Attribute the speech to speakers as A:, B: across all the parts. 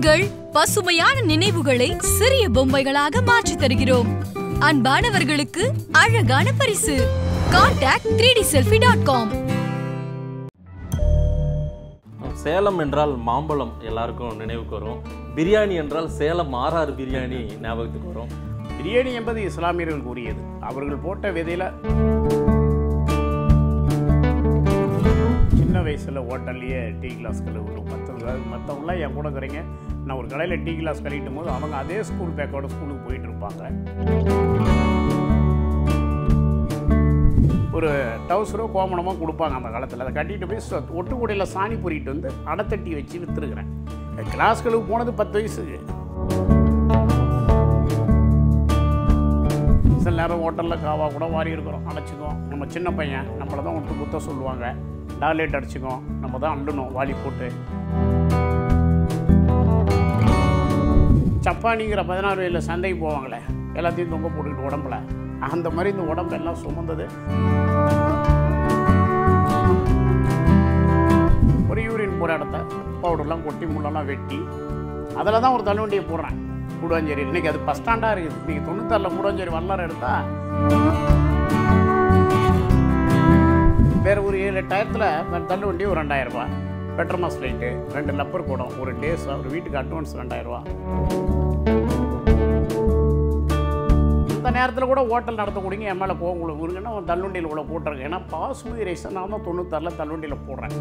A: உங்கள் பசுமையான நினைவுகளை சிறிய பொம்மைகளாக மாற்றித் தருகிறோம் அன்பானவர்களுக்கு அழகான பரிசு contact three D selfie dot com
B: Salem என்றால் மாம்பழம் எல்லாருக்கும் நினைவுக்கு வரும் பிரியாணி என்றால் சேலம் ஆர்ஆர் பிரியாணி ஞாபகத்துக்கு வரும்
C: பிரியாணி என்பது இஸ்லாமியர்களுக்கு உரியது அவர்கள் போட்ட விதையில சின்ன வயசில் ஹோட்டல்லையே டீ கிளாஸ் கழுவிடும் மற்ற மற்றவங்களாம் என் கூட இருக்கிறீங்க நான் ஒரு கடையில் டீ கிளாஸ் கழுவிட்டும் போது அவங்க அதே ஸ்கூல் பேக்கோட ஸ்கூலுக்கு போயிட்டு இருப்பாங்க ஒரு டவுசரோ கோமணமோ கொடுப்பாங்க அந்த காலத்தில் அதை கட்டிட்டு போய் ச- ஒட்டுக்கூடையில் சாணி பொறிட்டு வந்து அடைத்தட்டி வச்சு விற்றுருக்குறேன் கிளாஸ் கழுவு போனது பத்து வயசுக்கு சில நேரம் ஹோட்டலில் காவா கூட வாரி இருக்கிறோம் அடைச்சிக்குவோம் நம்ம சின்ன பையன் நம்மளை தான் ஒட்டு குத்த சொல்லுவாங்க டார்லேட் அடிச்சுக்குவோம் நம்ம தான் அள்ளணும் வாலி போட்டு சப்பானிங்கிற பதினாறு வயதில் சந்தைக்கு போவாங்களே எல்லாத்தையும் தொங்க போட்டுக்கிட்டு உடம்புல அந்த மாதிரி இந்த உடம்பு எல்லாம் சுமந்தது ஒரு யூரின் போகிற இடத்த பவுடர்லாம் கொட்டி முள்ளெல்லாம் வெட்டி அதில் தான் ஒரு தள்ளுவண்டியை போடுறேன் கூடாஞ்சேரி இன்னைக்கு அது பஸ் ஸ்டாண்டாக இருக்குது இன்னைக்கு தொண்ணூத்தாறில் கூடாஞ்சேரி வரலாறு எடுத்தா வேறு ஒரு ஏழு எட்டாயிரத்தில் தள்ளுவண்டி ஒரு ரெண்டாயிரம் ரூபாய் பெட்ரோமாஸ் லைட்டு ரெண்டு லப்பர் கூடம் ஒரு டேஸ் ஒரு வீட்டுக்கு அட்வான்ஸ் ரெண்டாயிரம் ரூபாய் இந்த நேரத்தில் கூட ஹோட்டல் நடத்தக்கூடியங்க என் மேலே போக உங்களுக்கு விருங்கன்னா அவன் தள்ளுவண்டியில் கூட போட்டிருக்கேன் ஏன்னா பாசுமதி ரைஸ் நான் தான் தொண்ணூத்தாறில் தள்ளுவண்டியில் போடுறேன்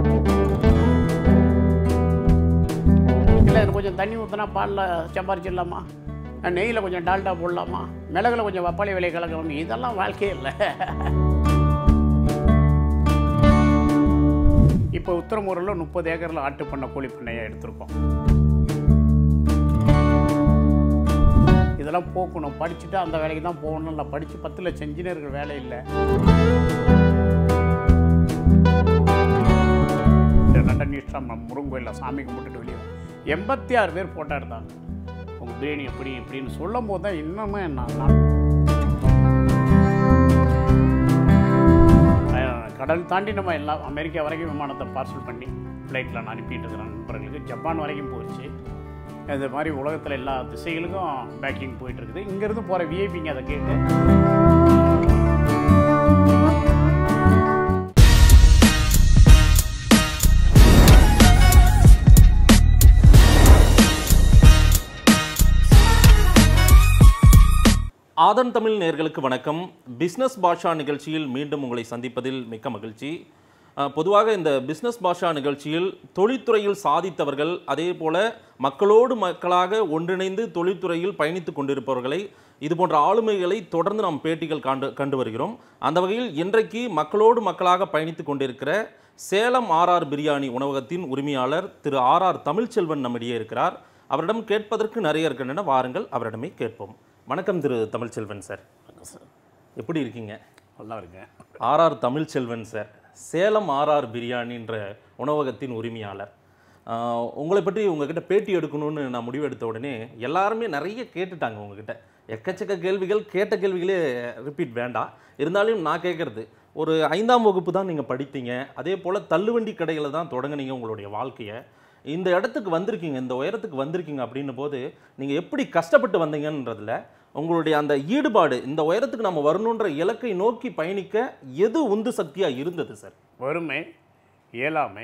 C: இல்லை இது கொஞ்சம் தண்ணி ஊற்றினா பாலில் சம்பாரிச்சிடலாமா நெய்யில் கொஞ்சம் டால்டா போடலாமா மிளகுல கொஞ்சம் வப்பாளி விலை கலக்கலாம் இதெல்லாம் வாழ்க்கையே இல்லை இப்போ உத்தரமூரில் முப்பது ஏக்கரில் ஆட்டு பண்ண கோழி பண்ணையை எடுத்திருக்கோம் இதெல்லாம் போக்கணும் படிச்சுட்டு அந்த வேலைக்கு தான் போகணும் இல்லை படித்து பத்து லட்சம் இன்ஜினியர்கள் வேலை இல்லை நண்டநீஷ்டம் முருகன் கோயிலில் சாமி கும்பிட்டுட்டு வெளியே எண்பத்தி ஆறு பேர் ஃபோட்டோ எடுத்தாங்க உங்கள் பிரியாணி எப்படி இப்படின்னு சொல்லும் போது தான் இன்னுமே நான் நான் அஹ், கடல் தாண்டி நம்ம எல்லாம் அமெரிக்கா வரைக்கும் விமானத்தை பார்சல் பண்ணி ஃப்ளைட்டில் நான் அனுப்பிட்டு இருக்கிறேன் நண்பர்களுக்கு ஜப்பான் வரைக்கும் போயிடுச்சு இந்த மாதிரி உலகத்தில் எல்லா திசைகளுக்கும் பேக்கிங் போயிட்டு இருக்குது இங்கேருந்து போகிற விஐபிங்க அதை கேட்டு
B: ஆதன் தமிழ் நேர்களுக்கு வணக்கம் பிஸ்னஸ் பாஷா நிகழ்ச்சியில் மீண்டும் உங்களை சந்திப்பதில் மிக்க மகிழ்ச்சி அஹ், பொதுவாக இந்த பிஸ்னஸ் பாஷா நிகழ்ச்சியில் தொழில்துறையில் சாதித்தவர்கள் அதே போல மக்களோடு மக்களாக ஒன்றிணைந்து தொழில்துறையில் பயணித்துக் கொண்டிருப்பவர்களை இது போன்ற ஆளுமைகளை தொடர்ந்து நாம் பேட்டிகள் காண்டு கண்டு வருகிறோம் அந்த வகையில் இன்றைக்கு மக்களோடு மக்களாக பயணித்துக் கொண்டிருக்கிற சேலம் ஆர்ஆர் பிரியாணி உணவகத்தின் உரிமையாளர் திரு ஆர்ஆர் தமிழ்ச்செல்வன் நம்மிடையே இருக்கிறார் அவரிடம் கேட்பதற்கு நிறைய இருக்கின்றன வாருங்கள் அவரிடமே கேட்போம் வணக்கம் திரு தமிழ்ச்செல்வன் சார் எப்படி இருக்கீங்க
C: நல்லா இருக்கேன்
B: R R Tamilselvan sir Salem R R பிரியாணின்ற உணவகத்தின் உரிமையாளர் ஆஹ், உங்களை பற்றி உங்ககிட்ட பேட்டி எடுக்கணும்னு நான் முடிவு எடுத்த உடனே எல்லாருமே நிறைய கேட்டுட்டாங்க உங்ககிட்ட எக்கச்சக்க கேள்விகள் கேட்ட கேள்விகளே ரிப்பீட் வேண்டாம் இருந்தாலும் நான் கேட்குறது ஒரு ஐந்தாம் வகுப்பு தான் நீங்கள் படித்தீங்க அதே போல் தள்ளுவண்டி கடைகளை தான் தொடங்குனீங்க உங்களுடைய வாழ்க்கையை இந்த இடத்துக்கு வந்திருக்கீங்க இந்த உயரத்துக்கு வந்திருக்கீங்க அப்படின்னும் போது நீங்கள் எப்படி கஷ்டப்பட்டு வந்தீங்கன்றதுல உங்களுடைய அந்த ஈடுபாடு இந்த உயரத்துக்கு நம்ம வரணுன்ற இலக்கை நோக்கி பயணிக்க எது உந்து சக்தியாக இருந்தது சார்
C: வறுமை இயலாமை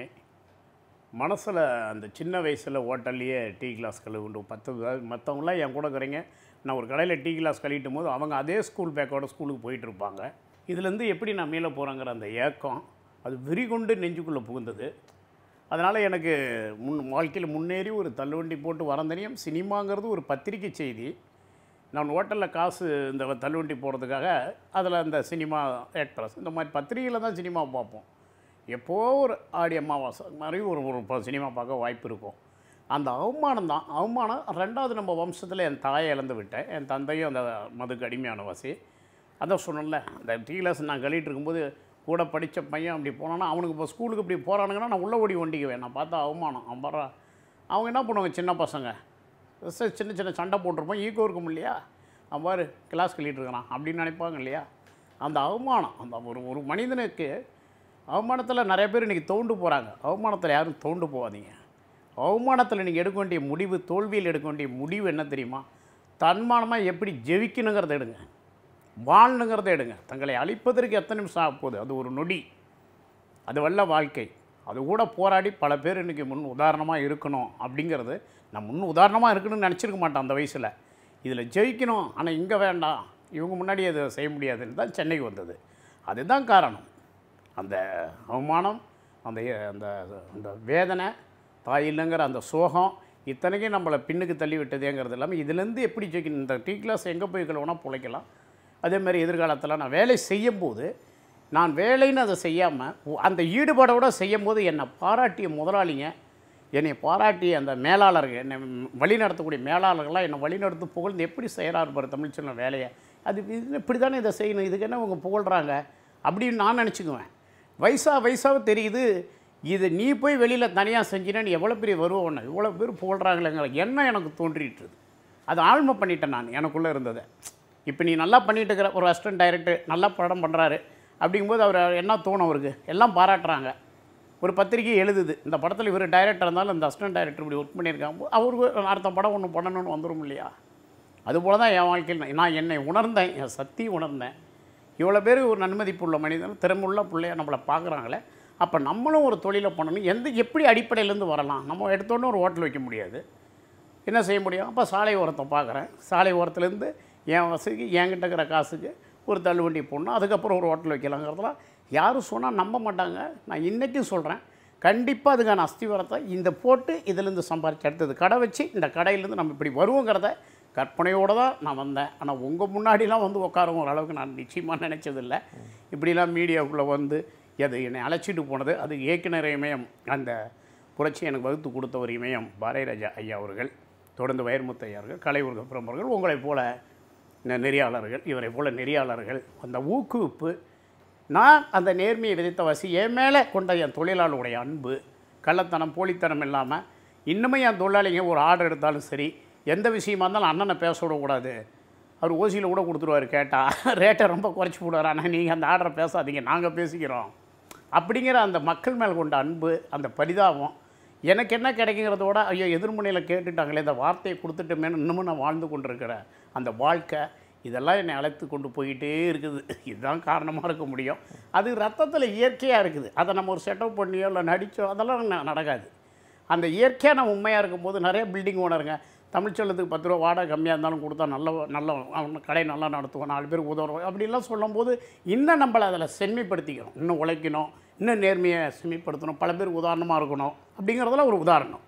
C: மனசில் அந்த சின்ன வயசில் ஹோட்டல்லையே டீ கிளாஸ் கழுவுண்டு பத்து மற்றவங்களாம் என் கூட இருக்கிறீங்க நான் ஒரு கடையில் டீ கிளாஸ் கழுவிட்டும் போது அவங்க அதே ஸ்கூல் பேக்கோட ஸ்கூலுக்கு போயிட்டு இருப்பாங்க இதுலேருந்து எப்படி நான் மேலே போகிறேங்கிற அந்த ஏக்கம் அது வெறி கொண்டு நெஞ்சுக்குள்ளே புகுந்தது அதனால் எனக்கு முன் வாழ்க்கையில் முன்னேறி ஒரு தள்ளுவண்டி போட்டு வரந்தனியும் சினிமாங்கிறது ஒரு பத்திரிக்கை செய்தி நான் ஹோட்டலில் காசு இந்த தள்ளுவண்டி போகிறதுக்காக அதில் அந்த சினிமா எக்ஸ்பிரஸ் இந்த மாதிரி பத்திரிகையில் தான் சினிமா பார்ப்போம் எப்போ ஒரு ஆடி அமாவாசை மாதிரி ஒரு ஒரு ப- சினிமா பார்க்க வாய்ப்பு இருக்கும் அந்த அவமானம் தான் அவமானம் ரெண்டாவது நம்ம வம்சத்தில் என் தாயை இழந்து விட்டேன் என் தந்தையும் அந்த மதுக்கு அடிமையான வாசி அதான் சொன்னேன்ல அந்த டீ கிளாஸ் நான் கழிட்டு இருக்கும்போது கூட படித்த பையன் அப்படி போனான்னா அவனுக்கு இப்போ ஸ்கூலுக்கு இப்படி போகிறானுங்கன்னா நான் உள்ள ஓடி ஒண்டிக்குவேன் நான் பார்த்தா அவமானம் அவன் பாரா அவங்க என்ன பண்ணுவாங்க சின்ன பசங்க ச- சின்ன சின்ன சண்டை போட்டிருப்போம் ஈகோ இருக்கும் இல்லையா அவன் பாரு கிளாஸ் கழிட்டு இருக்கிறான் அப்படின்னு நினைப்பாங்க இல்லையா அந்த அவமானம் அந்த ஒரு ஒரு மனிதனுக்கு அவமானத்தில் நிறைய பேர் இன்றைக்கி தோண்டு போகிறாங்க அவமானத்தில் யாரும் தோண்டு போகாதீங்க அவமானத்தில் நீங்கள் எடுக்க வேண்டிய முடிவு தோல்வியில் எடுக்க வேண்டிய முடிவு என்ன தெரியுமா தன்மானமாக எப்படி ஜெயிக்கணுங்கிறத எடுங்க வாழணுங்கிறத எடுங்க தங்களை அழிப்பதற்கு எத்தனை நிமிஷம் ஆக போகுது அது ஒரு நொடி அது வல்ல வாழ்க்கை அது கூட போராடி பல பேர் இன்றைக்கி முன் உதாரணமாக இருக்கணும் அப்படிங்கிறது நான் முன் உதாரணமாக இருக்கணும்னு நினச்சிருக்க மாட்டேன் அந்த வயசில் இதில் ஜெயிக்கணும் ஆனால் இங்கே வேண்டாம் இவங்க முன்னாடி அதை செய்ய முடியாதுன்னு தான் சென்னைக்கு வந்தது அதுதான் காரணம் அந்த அவமானம் அந்த அந்த அந்த வேதனை தாய் இல்லைங்கிற அந்த சோகம் இத்தனைக்கும் நம்மளை பின்னுக்கு தள்ளி விட்டதேங்கிறது இல்லாமல் இதுலேருந்து எப்படி ஜெயிக்கணும் இந்த டீ கிளாஸ் எங்கே போய் வேணா பிழைக்கலாம் அதே மாதிரி எதிர்காலத்தில் நான் வேலை செய்யும்போது நான் வேலைன்னு அதை செய்யாமல் அந்த ஈடுபாடோட செய்யும்போது என்னை பாராட்டிய முதலாளிங்க என்னை பாராட்டிய அந்த மேலாளர்கள் என்னை வழி நடத்தக்கூடிய மேலாளர்கள்லாம் என்னை வழிநடத்து புகழ்ந்து எப்படி செய்கிறார் பாரு தமிழ் சொன்ன வேலையை அது இது இப்படி தானே இதை செய்யணும் இதுக்கு என்ன அவங்க புகழ்கிறாங்க அப்படின்னு நான் நினச்சிக்குவேன் வயசா வயசாக தெரியுது இது நீ போய் வெளியில் தனியாக செஞ்சினா நீ எவ்வளோ பெரிய வருவோன்னு இவ்வளோ பேர் புகழ்கிறாங்களேங்கிற எண்ணம் எனக்கு தோன்றிட்டுருது அது ஆழ்மை பண்ணிட்டேன் நான் எனக்குள்ளே இருந்ததை இப்போ நீ நல்லா பண்ணிட்டு இருக்கிற ஒரு அசிஸ்டன்ட் டைரக்டர் நல்லா படம் பண்ணுறாரு அப்படிங்கும்போது அவர் என்ன தோணும் அவருக்கு எல்லாம் பாராட்டுறாங்க ஒரு பத்திரிக்கை எழுதுது இந்த படத்தில் இவர் டைரக்டர் இருந்தாலும் இந்த அசிஸ்டன்ட் டைரக்டர் இப்படி ஒர்க் பண்ணியிருக்காங்க அவருக்கு அடுத்த படம் ஒன்று பண்ணணும்னு வந்துடும் இல்லையா அதுபோல தான் என் வாழ்க்கையில் நான் நான் என்னை உணர்ந்தேன் என் சக்தி உணர்ந்தேன் இவ்வளோ பேர் ஒரு நன்மதிப்புள்ள மனிதன் திறமுள்ள பிள்ளைய நம்மளை பார்க்குறாங்களே அப்போ நம்மளும் ஒரு தொழிலை பண்ணணும் எந்த எப்படி அடிப்படையிலேருந்து வரலாம் நம்ம எடுத்தோன்னே ஒரு ஹோட்டல் வைக்க முடியாது என்ன செய்ய முடியும் அப்போ சாலை ஓரத்தை பார்க்குறேன் சாலை ஓரத்துலேருந்து என் வசதிக்கு என்கிட்ட இருக்கிற காசுக்கு ஒரு தள்ளுவண்டி போடணும் அதுக்கப்புறம் ஒரு ஹோட்டல் வைக்கலாங்கிறதுலாம் யாரும் சொன்னால் நம்ப மாட்டாங்க நான் இன்றைக்கும் சொல்கிறேன் கண்டிப்பாக அதுக்கான அஸ்திவாரத்தை இந்த போட்டு இதிலேருந்து சம்பாரிச்சு அடுத்தது கடை வச்சு இந்த கடையிலேருந்து நம்ம இப்படி வருவோங்கிறத கற்பனையோடு தான் நான் வந்தேன் ஆனால் உங்கள் முன்னாடிலாம் வந்து உட்காரும் ஓரளவுக்கு நான் நிச்சயமாக நினச்சதில்லை இப்படிலாம் மீடியாவுக்குள்ளே வந்து அது என்னை அழைச்சிட்டு போனது அது இயக்குனர் இமயம் அந்த புரட்சி எனக்கு வகுத்து கொடுத்த ஒரு இமயம் பாரதிராஜா ஐயா அவர்கள் தொடர்ந்து வைரமுத்து ஐயா அவர்கள் கலைவுர்க பிரமுகர்கள் உங்களைப் போல நெ- நெறியாளர்கள் இவரை போல நெறியாளர்கள் அந்த ஊக்குவிப்பு நான் அந்த நேர்மையை விதைத்த வசி என் மேலே கொண்ட என் தொழிலாளருடைய அன்பு கள்ளத்தனம் போலித்தனம் இல்லாமல் இன்னுமே என் தொழிலாளிங்க ஒரு ஆர்டர் எடுத்தாலும் சரி எந்த விஷயமா இருந்தாலும் அண்ணனை பேச விடக்கூடாது அவர் ஓசியில் கூட கொடுத்துருவாரு கேட்டால் ரேட்டை ரொம்ப குறைச்சி போடுவார் ஆனால் நீங்கள் அந்த ஆர்டரை பேசாதீங்க நாங்கள் பேசிக்கிறோம் அப்படிங்கிற அந்த மக்கள் மேல் கொண்ட அன்பு அந்த பரிதாபம் எனக்கு என்ன கிடைக்குங்கிறதோட ஐயோ எதிர்முனையில் கேட்டுட்டாங்களே இந்த வார்த்தையை கொடுத்துட்டோமேனு இன்னமும் நான் வாழ்ந்து கொண்டிருக்கிறேன் அந்த வாழ்க்கை இதெல்லாம் என்னை அழைத்து கொண்டு போயிட்டே இருக்குது இதுதான் காரணமாக இருக்க முடியும் அது ரத்தத்தில் இயற்கையாக இருக்குது அதை நம்ம ஒரு செட்டப் பண்ணியோ இல்லை நடிச்சோ அதெல்லாம் ந- நடக்காது அந்த இயற்கையாக நம்ம உண்மையாக இருக்கும்போது நிறைய பில்டிங் ஓனருங்க தமிழ்ச்செல்லத்துக்கு பத்து ரூபா வாடகை கம்மியாக இருந்தாலும் கொடுத்தா நல்ல நல்ல அவன் கடை நல்லா நடத்துவான் நாலு பேருக்கு உதவுறோம் அப்படிலாம் சொல்லும்போது இன்னும் நம்மளை அதில் செம்மைப்படுத்திக்கணும் இன்னும் உழைக்கணும் இன்னும் நேர்மையை செம்மைப்படுத்தணும் பல பேருக்கு உதாரணமாக இருக்கணும் அப்படிங்கிறதெல்லாம் ஒரு உதாரணம்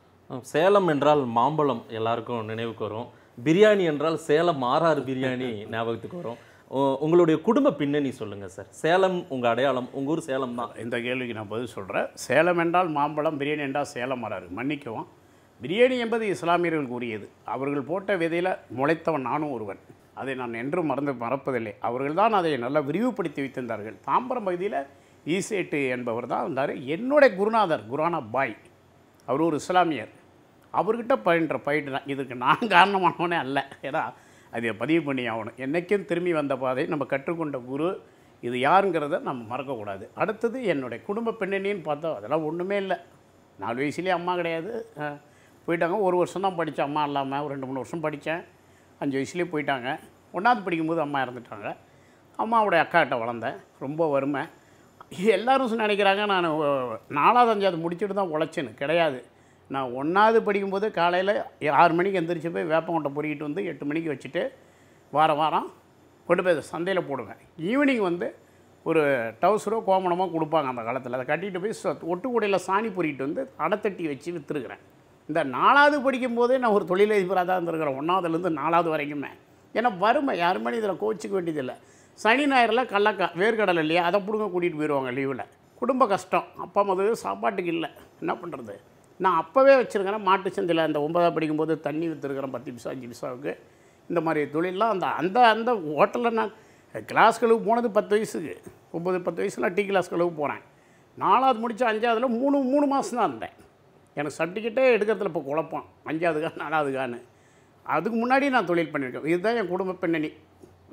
B: சேலம் என்றால் மாம்பழம் எல்லாருக்கும் நினைவுக்கு வரும் பிரியாணி என்றால் சேலம் மாறாறு பிரியாணி ஞாபகத்துக்கு வரும் உ- உங்களுடைய குடும்ப பின்னணி சொல்லுங்க சார் சேலம் உங்க அடையாளம் உங்க ஊர் சேலம் தான்
C: இந்த கேள்விக்கு நான் பதில் சொல்கிறேன் சேலம் என்றால் மாம்பழம் பிரியாணி என்றால் சேலம் வராரு மன்னிக்கவும் பிரியாணி என்பது இஸ்லாமியர்களுக்கு உரியது அவர்கள் போட்ட விதையில் முளைத்தவன் நானும் ஒருவன் அதை நான் என்றும் மறந்து மறப்பதில்லை அவர்கள் தான் அதை நல்லா விரிவுபடுத்தி வைத்திருந்தார்கள் தாம்பரம் பகுதியில் ஈசேட்டு என்பவர் தான் இருந்தார் என்னுடைய குருநாதர் குரானா பாய் அவர் ஒரு இஸ்லாமியர் அவர்கிட்ட பயின்ற பயிட்டு தான் இதுக்கு நான் காரணமானவனே அல்ல ஏன்னா அதை பதிவு பண்ணி ஆகணும் என்றைக்கும் திரும்பி வந்த பாதை நம்ம கற்றுக்கொண்ட குரு இது யாருங்கிறத நம்ம மறக்கக்கூடாது அடுத்தது என்னுடைய குடும்ப பின்னணின்னு பார்த்தா அதெல்லாம் ஒன்றுமே இல்லை நாலு வயசுலேயே அம்மா கிடையாது அஹ், போயிட்டாங்க ஒரு வருஷம் தான் படித்தேன் அம்மா இல்லாமல் ஒரு ரெண்டு மூணு வருஷம் படித்தேன் அஞ்சு வயசுலேயே போயிட்டாங்க ஒன்றாவது படிக்கும்போது அம்மா இறந்துட்டாங்க அம்மாவுடைய அக்காட்ட வளர்ந்தேன் ரொம்ப வறுமை எல்லாரும் நினைக்கிறாங்க நான் ஒ- நாலாவது அஞ்சாவது முடிச்சுட்டு தான் உழைச்சேன்னு கிடையாது நான் ஒன்றாவது படிக்கும்போது காலையில் ஆறு மணிக்கு எந்திரிச்சு போய் வேப்பங்கொட்டை பொறுக்கிட்டு வந்து எட்டு மணிக்கு வச்சுட்டு வாரம் வாரம் கொண்டு போய் சந்தையில் போடுவேன் ஈவினிங் வந்து ஒரு டவுசரோ கோமணமோ கொடுப்பாங்க அந்த காலத்தில் அதை கட்டிட்டு போய் சொ- ஒட்டுக்கூடையில் சாணி பொறிக்கிட்டு வந்து அடைத்தட்டி வச்சு விற்றுருக்குறேன் இந்த நாலாவது படிக்கும்போதே நான் ஒரு தொழிலதிபராக தான் இருந்திருக்கிறேன் ஒன்றாவதுலேருந்து நாலாவது வரைக்குமே ஏன்னா வறுமை யாருமே இதில் கோச்சிக்க வேண்டியதில்லை சனி ஞாயிறில் கடலக்கா வேர்க்கடலை இல்லையா அதை பிடுங்க கூட்டிகிட்டு போயிடுவாங்க லீவில் குடும்ப கஷ்டம் அப்பா முதல்ல சாப்பாட்டுக்கு இல்லை என்ன பண்ணுறது நான் அப்போவே வச்சுருக்கிறேன் மாட்டு சந்தையில் அந்த ஒன்பதாவது படிக்கும்போது தண்ணி விற்றுருக்கிறேன் பத்து பிசா அஞ்சு பிசாவுக்கு இந்த மாதிரி தொழிலெலாம் அந்த அந்த அந்த ஹோட்டலில் நான் கிளாஸ் கழுவு போனது பத்து வயசுக்கு ஒம்பது பத்து வயசுல டீ கிளாஸ் கழுவு போகிறேன் நாலாவது முடிச்சு அஞ்சாவதுல மூணு மூணு மாதம் தான் இருந்தேன் எனக்கு சர்டிஃபிகேட்டே எடுக்கிறதுல இப்போ குழப்பம் அஞ்சாவதுக்கா நாலாவதுக்கான்னு அதுக்கு முன்னாடி நான் தொழில் பண்ணியிருக்கேன் இதுதான் என் குடும்ப பின்னணி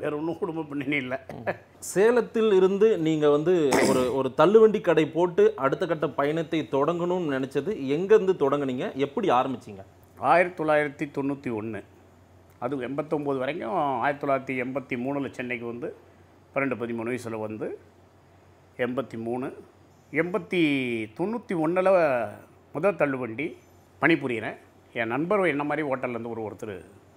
C: வேறு ஒன்றும் குடும்ப பின்னணி இல்லை
B: சேலத்தில் இருந்து நீங்க வந்து ஒரு ஒரு தள்ளுவண்டி கடை போட்டு அடுத்த கட்ட பயணத்தை தொடங்கணும்னு நினைச்சது எங்கேருந்து தொடங்குனீங்க எப்படி ஆரம்பிச்சீங்க
C: ஆயிரத்தி தொள்ளாயிரத்தி தொண்ணூற்றி ஒன்று அது எண்பத்தொம்போது வரைக்கும் ஆயிரத்தி தொள்ளாயிரத்தி எண்பத்தி மூணில் சென்னைக்கு வந்து பன்னெண்டு பதிமூணு வயசில் வந்து எண்பத்தி மூணு எண்பத்தி தொண்ணூற்றி ஒன்றில் முதல் தள்ளுவண்டி பணிபுரிகிறேன் என் நண்பர் என்ன மாதிரி ஹோட்டல்லேருந்து ஒரு ஒருத்தர்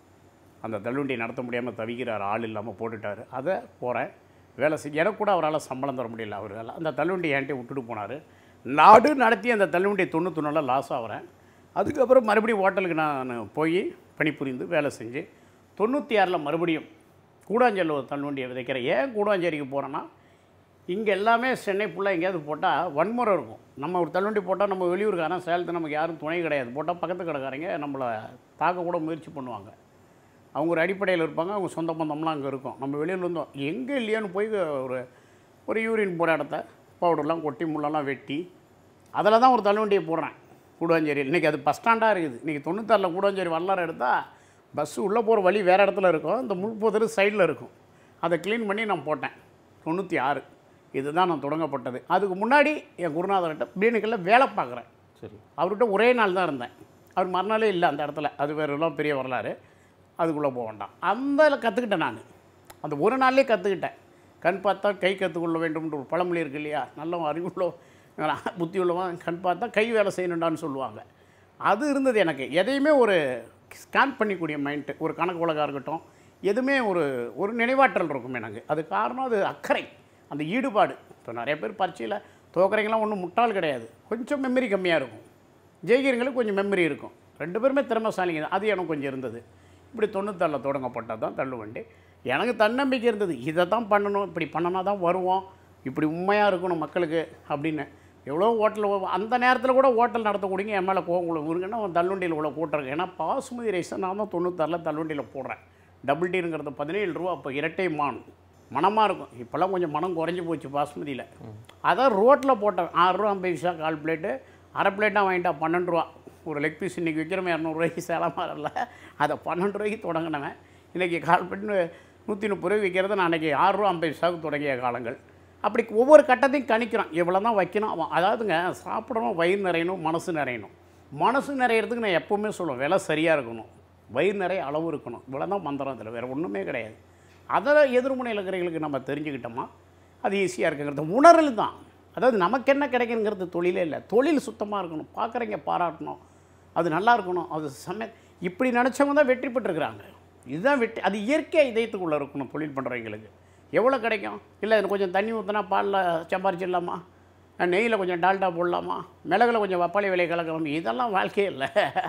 C: அந்த தள்ளுவண்டி நடத்த முடியாமல் தவிக்கிறார் ஆள் இல்லாமல் போட்டுட்டார் அதை போகிறேன் வேலை செஞ்சு எனக்கு கூட அவரால் சம்பளம் தர முடியல அவரால் அந்த தள்ளுவண்டி என்கிட்ட விட்டுட்டு போனார் நாடு நடத்தி அந்த தள்ளுவண்டி தொண்ணூத்தொன்னில் லாஸ் ஆகிறேன் அதுக்கப்புறம் மறுபடியும் ஹோட்டலுக்கு நான் போய் பணிபுரிந்து வேலை செஞ்சு தொண்ணூற்றி ஆறில் மறுபடியும் கூடாஞ்சேரியில் ஒரு தள்ளுவண்டியை விதைக்கிறேன் ஏன் கூடாஞ்சேரிக்கு போகிறேன்னா இங்கே எல்லாமே சென்னை ஃபுல்லாக எங்கேயாவது போட்டால் வன்முறை இருக்கும் நம்ம ஒரு தள்ளுவண்டி போட்டால் நம்ம வெளியூருக்காரன் சேலத்து நமக்கு யாரும் துணை கிடையாது போட்டால் பக்கத்து கடைக்காரங்க நம்மளை தாக்க கூட முயற்சி பண்ணுவாங்க அவங்க ஒரு அடிப்படையில் இருப்பாங்க அவங்க சொந்த பந்தம்லாம் அங்கே இருக்கும் நம்ம வெளியில் இருந்தோம் எங்கே இல்லையான்னு போய் ஒரு ஒரு யூரின் போகிற இடத்த பவுடர்லாம் கொட்டி முள்ளெல்லாம் வெட்டி அதில் தான் ஒரு தள்ளுவண்டியை போடுறேன் கூடாஞ்சேரி இன்றைக்கி அது பஸ் ஸ்டாண்டாக இருக்குது இன்றைக்கி தொண்ணூத்தாறில் கூடாஞ்சேரி வல்லார எடுத்தால் பஸ்ஸு உள்ளே போகிற வழி வேறு இடத்துல இருக்கும் இந்த முள் போதரு சைடில் இருக்கும் அதை க்ளீன் பண்ணி நான் போட்டேன் தொண்ணூற்றி ஆறு இதுதான் நான் தொடங்கப்பட்டது அதுக்கு முன்னாடி என் குருநாதர்கிட்ட பிரியாணிக்கல்ல வேலை பார்க்குறேன்
B: சரி
C: அவர்கிட்ட ஒரே நாள் தான் இருந்தேன் அவர் மறுநாளே இல்லை அந்த இடத்துல அது வேறு எல்லாம் பெரிய வரலாறு அதுக்குள்ளே போக வேண்டாம் அந்த கற்றுக்கிட்டேன் நான் அந்த ஒரு நாள்லேயே கற்றுக்கிட்டேன் கண் பார்த்தா கை கற்றுக்கொள்ள வேண்டும்ன்ற ஒரு பழமொழி இருக்கு இல்லையா நல்ல அறிவுள்ள புத்தி உள்ளவன் கண் பார்த்தா கை வேலை செய்யணுண்டான்னு சொல்லுவாங்க அது இருந்தது எனக்கு எதையுமே ஒரு ஸ்கேன் பண்ணிக்கூடிய மைண்டு ஒரு கணக்கு உலகாக இருக்கட்டும் எதுவுமே ஒரு ஒரு நினைவாற்றல் இருக்கும் எனக்கு அது காரணம் அது அக்கறை அந்த ஈடுபாடு இப்போ நிறைய பேர் பரீட்சையில் தோக்குறீங்களாம் ஒன்றும் முட்டாள் கிடையாது கொஞ்சம் மெமரி கம்மியாக இருக்கும் ஜெயிக்கிறவங்களுக்கு கொஞ்சம் மெமரி இருக்கும் ரெண்டு பேருமே திறமைசாலிங்க தான் அது எனக்கு கொஞ்சம் இருந்தது இப்படி தொண்ணூத்தாறில் தொடங்கப்பட்டது தான் தள்ளுவண்டி எனக்கு தன்னம்பிக்கை இருந்தது இதை தான் பண்ணணும் இப்படி பண்ணினா தான் வருவோம் இப்படி உண்மையாக இருக்கணும் மக்களுக்கு அப்படின்னு எவ்வளோ ஹோட்டல் அந்த நேரத்தில் கூட ஹோட்டல் நடத்தக்கூடியங்க என் மேலே கோவம் உள்ள ஊருங்கன்னா அவன் தள்ளுவண்டியில் உள்ள கூட்டுறேன் ஏன்னா பாசுமதி ரைஸை நான் தான் தொண்ணூத்தாறில் தள்ளுவண்டியில் போடுறேன் டபுள் டீங்கிறது பதினேழு ரூபா அப்போ இரட்டை மான் மனமாக இருக்கும் இப்போல்லாம் கொஞ்சம் மனம் குறைஞ்சி போச்சு பாஸ்மதியில் அதான் ரோட்டில் போட்டேன் ஆறு ரூபா ஐம்பது பைசா கால் பிளேட்டு அரை பிளேட்டாக வாங்கிட்டா பன்னெண்டு ரூபா ஒரு லெக் பீஸ் இன்றைக்கி விற்கிறோம் இரநூறுவாய்க்கு சேலமாரில் அதை பன்னெண்டு ரூபாய்க்கு தொடங்கினவன் இன்றைக்கி கால் பிளேட்டு நூற்றி முப்பது ரூபாய் விற்கிறது நான் அன்றைக்கி ஆறு ரூபா ஐம்பது பைசாவுக்கு தொடங்கிய காலங்கள் அப்படி ஒவ்வொரு கட்டத்தையும் கணிக்கிறோம் இவ்வளோ தான் வைக்கணும் அவன் அதாவதுங்க சாப்பிடணும் வயிறு நிறையணும் மனசு நிறையணும் மனசு நிறையிறதுக்கு நான் எப்போவுமே சொல்லுவேன் விலை சரியாக இருக்கணும் வயிறு நிறைய அளவு இருக்கணும் இவ்வளோ தான் மந்திரம் இதில் வேறு ஒன்றுமே கிடையாது அதை எதிர்முனையில் இருக்கிறவங்களுக்கு நம்ம தெரிஞ்சுக்கிட்டோமா அது ஈஸியாக இருக்குங்கிறது உணரல் தான் அதாவது நமக்கு என்ன கிடைக்குங்கிறது தொழிலே இல்லை தொழில் சுத்தமாக இருக்கணும் பார்க்குறவங்க பாராட்டணும் அது நல்லா இருக்கணும் அது சம இப்படி நினச்சவங்க தான் வெற்றி பெற்றிருக்கிறாங்க இதுதான் வெற்றி அது இயற்கையாக இதயத்துக்குள்ளே இருக்கணும் தொழில் பண்ணுறவங்களுக்கு எவ்வளோ கிடைக்கும் இல்லை இது கொஞ்சம் தண்ணி ஊற்றினா பாலில் சம்பாரிச்சிடலாமா நெய்யில் கொஞ்சம் டால்டா போடலாமா மிளகுல கொஞ்சம் வப்பாளி விலை கலக்கலாம் இதெல்லாம் வாழ்க்கையே இல்லை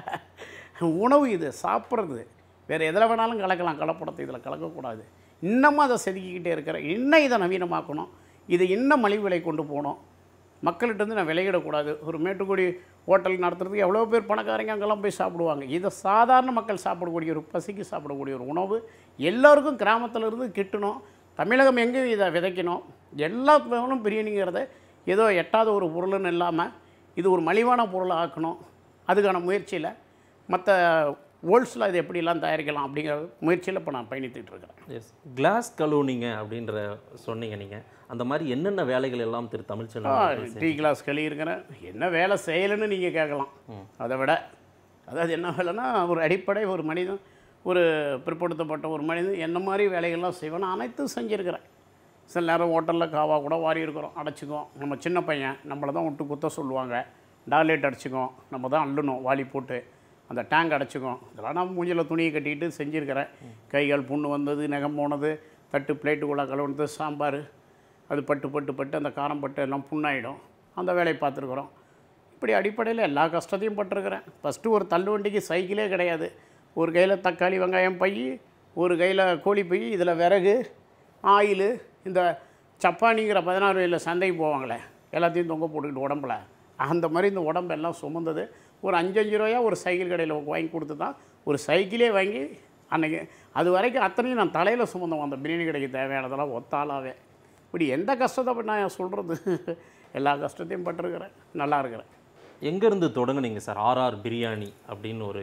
C: உணவு இது சாப்பிட்றது வேறு எதில் வேணாலும் கலக்கலாம் கலப்படத்தை இதில் கலக்கக்கூடாது இன்னமும் அதை செதுக்கிக்கிட்டே இருக்கிறேன் இன்னும் இதை நவீனமாக்கணும் இதை இன்னும் மலிவு விலை கொண்டு போகணும் மக்கள்கிட்ட இருந்து நான் விலையிடக்கூடாது ஒரு மேட்டுக்குடி ஹோட்டல் நடத்துறதுக்கு எவ்வளோ பேர் பணக்காரங்க அங்கெல்லாம் போய் சாப்பிடுவாங்க இதை சாதாரண மக்கள் சாப்பிடக்கூடிய ஒரு பசிக்கு சாப்பிடக்கூடிய ஒரு உணவு எல்லோருக்கும் கிராமத்துல இருந்து கிட்டணும் தமிழகம் எங்கேயும் இதை விதைக்கணும் எல்லா பேரும் பிரியாணிங்கிறத ஏதோ எட்டாத ஒரு பொருள்னு இல்லாமல் இது ஒரு மலிவான பொருளை ஆக்கணும் அதுக்கான முயற்சியில் மற்ற வேர்ல்ட்ஸில் இது எப்படிலாம் தயாரிக்கலாம் அப்படிங்கிற முயற்சியில் இப்போ நான் பயணித்துட்டு இருக்கிறேன்
B: எஸ் கிளாஸ் கழுவுனீங்க அப்படின்ற சொன்னீங்க நீங்கள் அந்த மாதிரி என்னென்ன வேலைகள் எல்லாம் திரு தமிழ்ச்செல்வன்
C: டீ கிளாஸ் இருக்கிறேன் என்ன வேலை செய்யலைன்னு நீங்கள் கேட்கலாம் அதை விட அதாவது என்ன வேலைன்னா ஒரு அடிப்படை ஒரு மனிதன் ஒரு பிற்படுத்தப்பட்ட ஒரு மனிதன் என்ன மாதிரி வேலைகள்லாம் செய்வேன்னு அனைத்தும் செஞ்சுருக்கிறேன் சில நேரம் ஹோட்டலில் காவா கூட வாரி இருக்கிறோம் அடைச்சிக்குவோம் நம்ம சின்ன பையன் நம்மளை தான் விட்டு குத்த சொல்லுவாங்க டார்லேட் அடிச்சுக்குவோம் நம்ம தான் அள்ளணும் வாளி போட்டு அந்த டேங்க் அடைச்சிக்குவோம் இதெல்லாம் நான் மூஞ்சில் துணியை கட்டிக்கிட்டு செஞ்சுருக்கிறேன் கைகால் புண்ணு வந்தது நகம் போனது தட்டு பிளேட்டுக்குள்ளே கழுவுனது சாம்பார் அது பட்டு பட்டு பட்டு அந்த காரம் பட்டு எல்லாம் புண்ணாயிடும் அந்த வேலையை பார்த்துருக்குறோம் இப்படி அடிப்படையில் எல்லா கஷ்டத்தையும் பட்டிருக்கிறேன் ஃபஸ்ட்டு ஒரு தள்ளுவண்டிக்கு சைக்கிளே கிடையாது ஒரு கையில் தக்காளி வெங்காயம் பை ஒரு கையில் கோழி பை இதில் விறகு ஆயிலு இந்த சப்பானிங்கிற பதினாறு வயலில் சந்தைக்கு போவாங்களே எல்லாத்தையும் தொங்க போட்டுக்கிட்டு உடம்புல அந்த மாதிரி இந்த உடம்பெல்லாம் சுமந்தது ஒரு அஞ்சஞ்சு ரூபாயா ஒரு சைக்கிள் கடையில் வாங்கி கொடுத்து தான் ஒரு சைக்கிளே வாங்கி அன்றைக்கி அது வரைக்கும் அத்தனையும் நான் தலையில் சுமந்தோம் அந்த பிரியாணி கடைக்கு தேவையானதெல்லாம் ஒத்தாளாவே இப்படி எந்த கஷ்டத்தை அப்ப நான் சொல்கிறது எல்லா கஷ்டத்தையும் பட்டிருக்கிறேன் நல்லா இருக்கிறேன்
B: எங்கேருந்து தொடங்குனீங்க சார் ஆர்ஆர் பிரியாணி அப்படின்னு ஒரு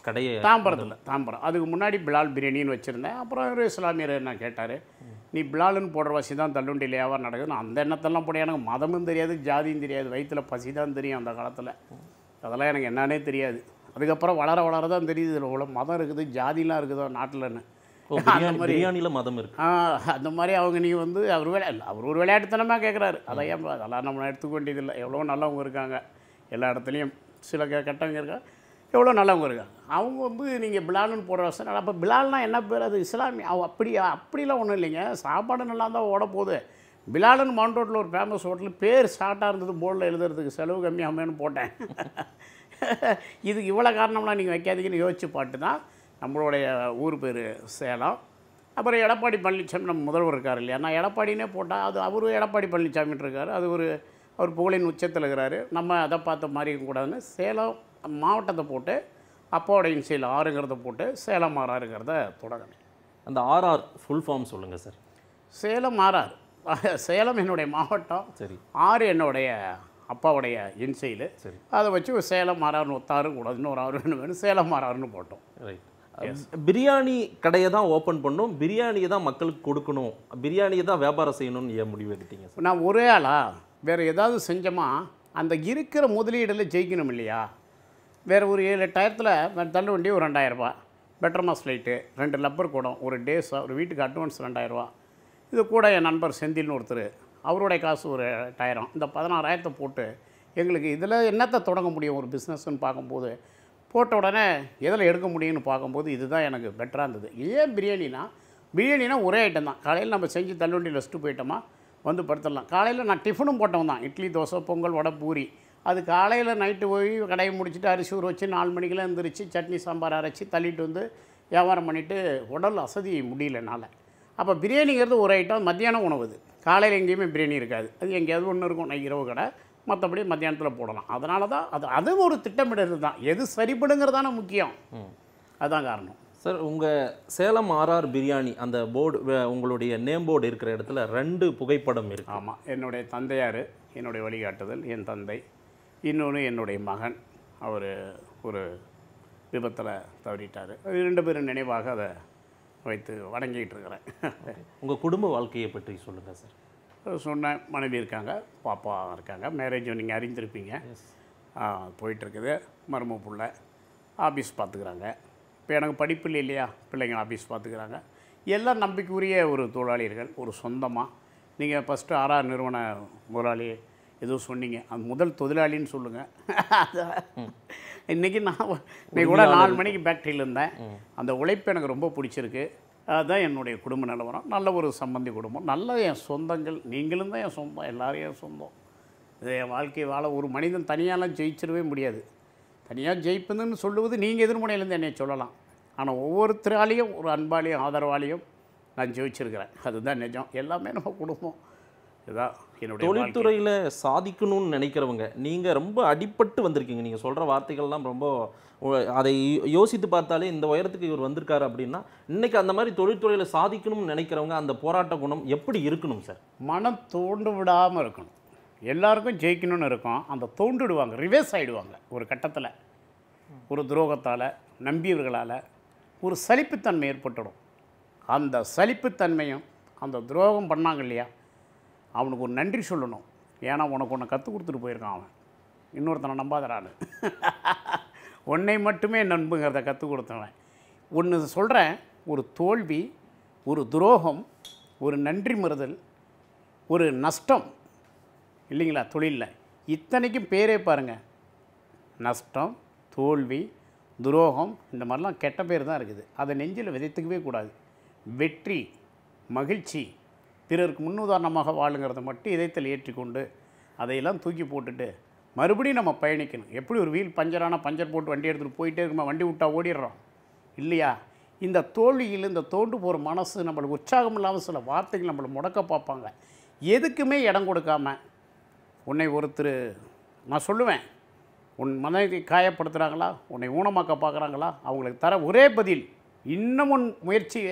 B: கடையை
C: தாம்பரத்தில் தாம்பரம் அதுக்கு முன்னாடி பிலால் பிரியாணின்னு வச்சுருந்தேன் அப்புறம் ஒரு இஸ்லாமியர் என்ன கேட்டார் நீ பிலாலுன்னு போடுற வசி தான் தள்ளுண்டியில் வியாபாரம் நடக்குது நான் அந்த எண்ணத்தெல்லாம் போட எனக்கு மதமும் தெரியாது ஜாதியும் தெரியாது வயிற்றுல பசி தான் தெரியும் அந்த காலத்தில் அதெல்லாம் எனக்கு என்னன்னே தெரியாது அதுக்கப்புறம் வளர வளர தான் தெரியுது இதில் இவ்வளோ மதம் இருக்குது ஜாதிலாம் இருக்குதோ நாட்டில்னு
B: ஓ, பிரியாணி பிரியாணியில மதம் இருக்கு
C: ஆ, அந்த மாதிரி அவங்க நீ வந்து அவர் விளையா இல்ல, அவர் ஒரு விளையாட்டுத்தனமாக கேட்குறாரு அதை ஏன் அதெல்லாம் நம்ம எடுத்துக்க வேண்டியதில்லை எவ்வளோ நல்லவங்க இருக்காங்க எல்லா இடத்துலையும் சில கெ கெட்டவங்க இருக்காங்க எவ்வளோ நல்லவங்க இருக்காங்க அவங்க வந்து நீங்கள் பிலால்னு போடுற வசதி அப்போ பிலால்னா என்ன பேர் அது இஸ்லாமிய அவ அப்படி அப்படிலாம் ஒன்றும் இல்லைங்க சாப்பாடு நல்லா தான் ஓட போகுது பிலாலுன்னு மவுண்ட் ரோட்டில் ஒரு ஃபேமஸ் ஹோட்டல் பேர் ஷார்ட்டாக இருந்தது போர்டில் எழுதுறதுக்கு செலவு கம்மியாமேன்னு போட்டேன் இதுக்கு இவ்வளோ காரணம்லாம் நீங்கள் வைக்காதீங்கன்னு யோசிச்சு பாட்டு தான் நம்மளுடைய ஊர் பேர் சேலம் அப்புறம் எடப்பாடி பழனிசாமி நம்ம முதல்வர் இருக்கார் இல்லையா நான் எடப்பாடினே போட்டால் அது அவரு எடப்பாடி பழனிசாமின்னு இருக்கார் அது ஒரு அவர் புகழின் உச்சத்தில் இருக்கிறாரு நம்ம அதை பார்த்த மாதிரி இருக்கக்கூடாதுன்னு சேலம் மாவட்டத்தை போட்டு அப்பாவோட இன்சியல் ஆறுங்கிறத போட்டு சேலம் ஆறாருங்கிறத தொடங்கினேன்
B: அந்த ஆர்ஆர் ஃபுல் ஃபார்ம் சொல்லுங்க சார்
C: சேலம் ஆறார் சேலம் என்னுடைய மாவட்டம்
B: சரி
C: ஆறு என்னுடைய அப்பாவுடைய இன்சைலு
B: சரி.
C: அதை வச்சு ஒரு சேலம் ஆறாருன்னு ஒத்தாறு கூடாது இன்னொரு ஆறு வேணும் வேணும் சேலம் ஆறாருன்னு போட்டோம்
B: ரைட் பிரியாணி கடையை தான் ஓப்பன் பண்ணும் பிரியாணியை தான் மக்களுக்கு கொடுக்கணும் பிரியாணியை தான் வியாபாரம் செய்யணும்னு ஏன் முடிவு எடுத்தீங்க சார்
C: நான் ஒரே ஆளா வேறு ஏதாவது செஞ்சோமா அந்த இருக்கிற முதலீடில் ஜெயிக்கணும் இல்லையா வேறு ஒரு ஏழு எட்டாயிரத்தில் தள்ளு வண்டி ஒரு ரெண்டாயிரரூபா பெட்டர் மாஸ் லைட்டு ரெண்டு லப்பர் கூடம் ஒரு டேஸ் ஒரு வீட்டுக்கு அட்வான்ஸ் ரெண்டாயிரரூபா இது கூட என் நண்பர் செந்தில்னு ஒருத்தர் அவருடைய காசு ஒரு எட்டாயிரம் இந்த பதினாறாயிரத்தை போட்டு எங்களுக்கு இதில் என்னத்தை தொடங்க முடியும் ஒரு பிஸ்னஸ்ன்னு பார்க்கும்போது போட்ட உடனே எதில் எடுக்க முடியும்னு பார்க்கும்போது இதுதான் எனக்கு பெட்டராக இருந்தது ஏன் பிரியாணினா பிரியாணினா ஒரே ஐட்டம் தான் காலையில் நம்ம செஞ்சு தள்ளுவண்டியில் வச்சுட்டு போயிட்டோமா வந்து படுத்துடலாம் காலையில் நான் டிஃபனும் போட்டவன் தான் இட்லி தோசை பொங்கல் வடை பூரி அது காலையில் நைட்டு போய் கடையை முடிச்சுட்டு அரிசி ஊற வச்சு நாலு மணிக்கெல்லாம் எழுந்திரிச்சு சட்னி சாம்பார் அரைச்சி தள்ளிட்டு வந்து வியாபாரம் பண்ணிவிட்டு உடல் அசதி முடியல என்னால் அப்போ பிரியாணிங்கிறது ஒரு ஐட்டம் மத்தியானம் உணவு இது காலையில் எங்கேயுமே பிரியாணி இருக்காது அது எங்கேயாவது ஒன்று இருக்கும் நான் இரவு கடை மற்றபடி மத்தியானத்தில் போடலாம் அதனால தான் அது அதுவும் ஒரு திட்டமிடல் தான் எது சரிப்படுங்கிறது தானே முக்கியம் அதுதான் காரணம்
B: சார் உங்கள் சேலம் ஆர்ஆர் பிரியாணி அந்த போர்டு உங்களுடைய நேம் போர்டு இருக்கிற இடத்துல ரெண்டு புகைப்படம் இருக்கு
C: ஆமாம் என்னுடைய தந்தையார் என்னுடைய வழிகாட்டுதல் என் தந்தை இன்னொன்று என்னுடைய மகன் அவர் ஒரு விபத்தில் தவறிட்டார் ரெண்டு பேரும் நினைவாக அதை வைத்து வணங்கிட்டு இருக்கிறேன்
B: உங்கள் குடும்ப வாழ்க்கையை பற்றி சொல்லுங்கள் சார்
C: சொன்னேன் மனைவி இருக்காங்க பாப்பா இருக்காங்க மேரேஜ் நீங்கள் அறிந்திருப்பீங்க ஆ, போயிட்டுருக்குது மரும புள்ள ஆஃபீஸ் பார்த்துக்கிறாங்க இப்போ எனக்கு படிப்பு இல்லை இல்லையா பிள்ளைங்க ஆஃபீஸ் பார்த்துக்கிறாங்க எல்லாம் நம்பிக்கைக்குரிய ஒரு தொழிலாளிகள் ஒரு சொந்தமாக நீங்கள் ஃபஸ்ட்டு ஆர்ஆர் நிறுவன முதலாளி ஏதோ சொன்னீங்க அந்த முதல் தொழிலாளின்னு சொல்லுங்கள் இன்றைக்கி நான் இன்னைக்கு கூட நாலு மணிக்கு ஃபேக்ட்ரியில் இருந்தேன் அந்த உழைப்பு எனக்கு ரொம்ப பிடிச்சிருக்கு அதுதான் என்னுடைய குடும்ப நிலவரம் நல்ல ஒரு சம்பந்தி குடும்பம் நல்ல என் சொந்தங்கள் நீங்களும் தான் என் சொந்தம் எல்லாரும் என் சொந்தம் இது என் வாழ்க்கை வாழ ஒரு மனிதன் தனியாலாம் ஜெயிச்சிடவே முடியாது தனியாக ஜெயிப்பதுன்னு சொல்லுவது நீங்கள் எதிர்முனையிலேருந்து என்னை சொல்லலாம் ஆனால் ஒவ்வொருத்தராலையும் ஒரு அன்பாலையும் ஆதரவாலையும் நான் ஜெயிச்சிருக்கிறேன் அதுதான் நிஜம் எல்லாமே நம்ம குடும்பம் இதுதான் என்னுடைய வாழ்க்கை.
B: தொழில்துறையில் சாதிக்கணும்னு நினைக்கிறவங்க நீங்கள் ரொம்ப அடிபட்டு வந்திருக்கீங்க நீங்கள் சொல்கிற வார்த்தைகள்லாம் ரொம்ப உ- அதை யோ- யோசித்து பார்த்தாலே இந்த உயரத்துக்கு இவர் வந்திருக்காரு அப்படின்னா இன்னைக்கு அந்த மாதிரி தொழில்துறையில் சாதிக்கணும்னு நினைக்கிறவங்க அந்த போராட்ட குணம் எப்படி இருக்கணும் சார்
C: மனம் தோண்டு விடாமல் இருக்கணும் எல்லாருக்கும் ஜெயிக்கணும்னு இருக்கும் அந்த தோண்டுடுவாங்க ரிவர்ஸ் ஆகிடுவாங்க ஒரு கட்டத்தில் ஒரு துரோகத்தால் நம்பியவர்களால் ஒரு சலிப்புத்தன்மை ஏற்பட்டுடும் அந்த சலிப்புத்தன்மையும் அந்த துரோகம் பண்ணாங்க இல்லையா அவனுக்கு ஒரு நன்றி சொல்லணும் ஏன்னா உனக்கு ஒன்று கற்றுக் கொடுத்துட்டு போயிருக்கான் அவன் இன்னொருத்தனை நம்பாதடான்னு உன்னை மட்டுமே நண்புங்கிறத கற்றுக் கொடுத்தவன் ஒன்று சொல்கிறேன் ஒரு தோல்வி ஒரு துரோகம் ஒரு நன்றி மறுதல் ஒரு நஷ்டம் இல்லைங்களா தொழிலில் இத்தனைக்கும் பேரே பாருங்கள் நஷ்டம் தோல்வி துரோகம் இந்த மாதிரிலாம் கெட்ட பேர் தான் இருக்குது அதை நெஞ்சில் விதைத்துக்கவே கூடாது வெற்றி மகிழ்ச்சி பிறருக்கு முன்னுதாரணமாக வாழுங்கிறத மட்டும் இதயத்தில் ஏற்றிக்கொண்டு அதையெல்லாம் தூக்கி போட்டுட்டு மறுபடியும் நம்ம பயணிக்கணும் எப்படி ஒரு வீல் பஞ்சரான பஞ்சர் போட்டு வண்டி எடுத்துகிட்டு போயிட்டே இருக்குமா வண்டி விட்டா ஓடிடுறோம் இல்லையா இந்த தோல்வியில் இந்த தோண்டு போகிற மனசு நம்மளுக்கு உற்சாகம் இல்லாமல் சில வார்த்தைகள் நம்மளை முடக்க பார்ப்பாங்க எதுக்குமே இடம் கொடுக்காம உன்னை ஒருத்தர் நான் சொல்லுவேன் உன் மனதை காயப்படுத்துகிறாங்களா உன்னை ஊனமாக்க பார்க்குறாங்களா அவங்களுக்கு தர ஒரே பதில் இன்னும் உன் முயற்சியை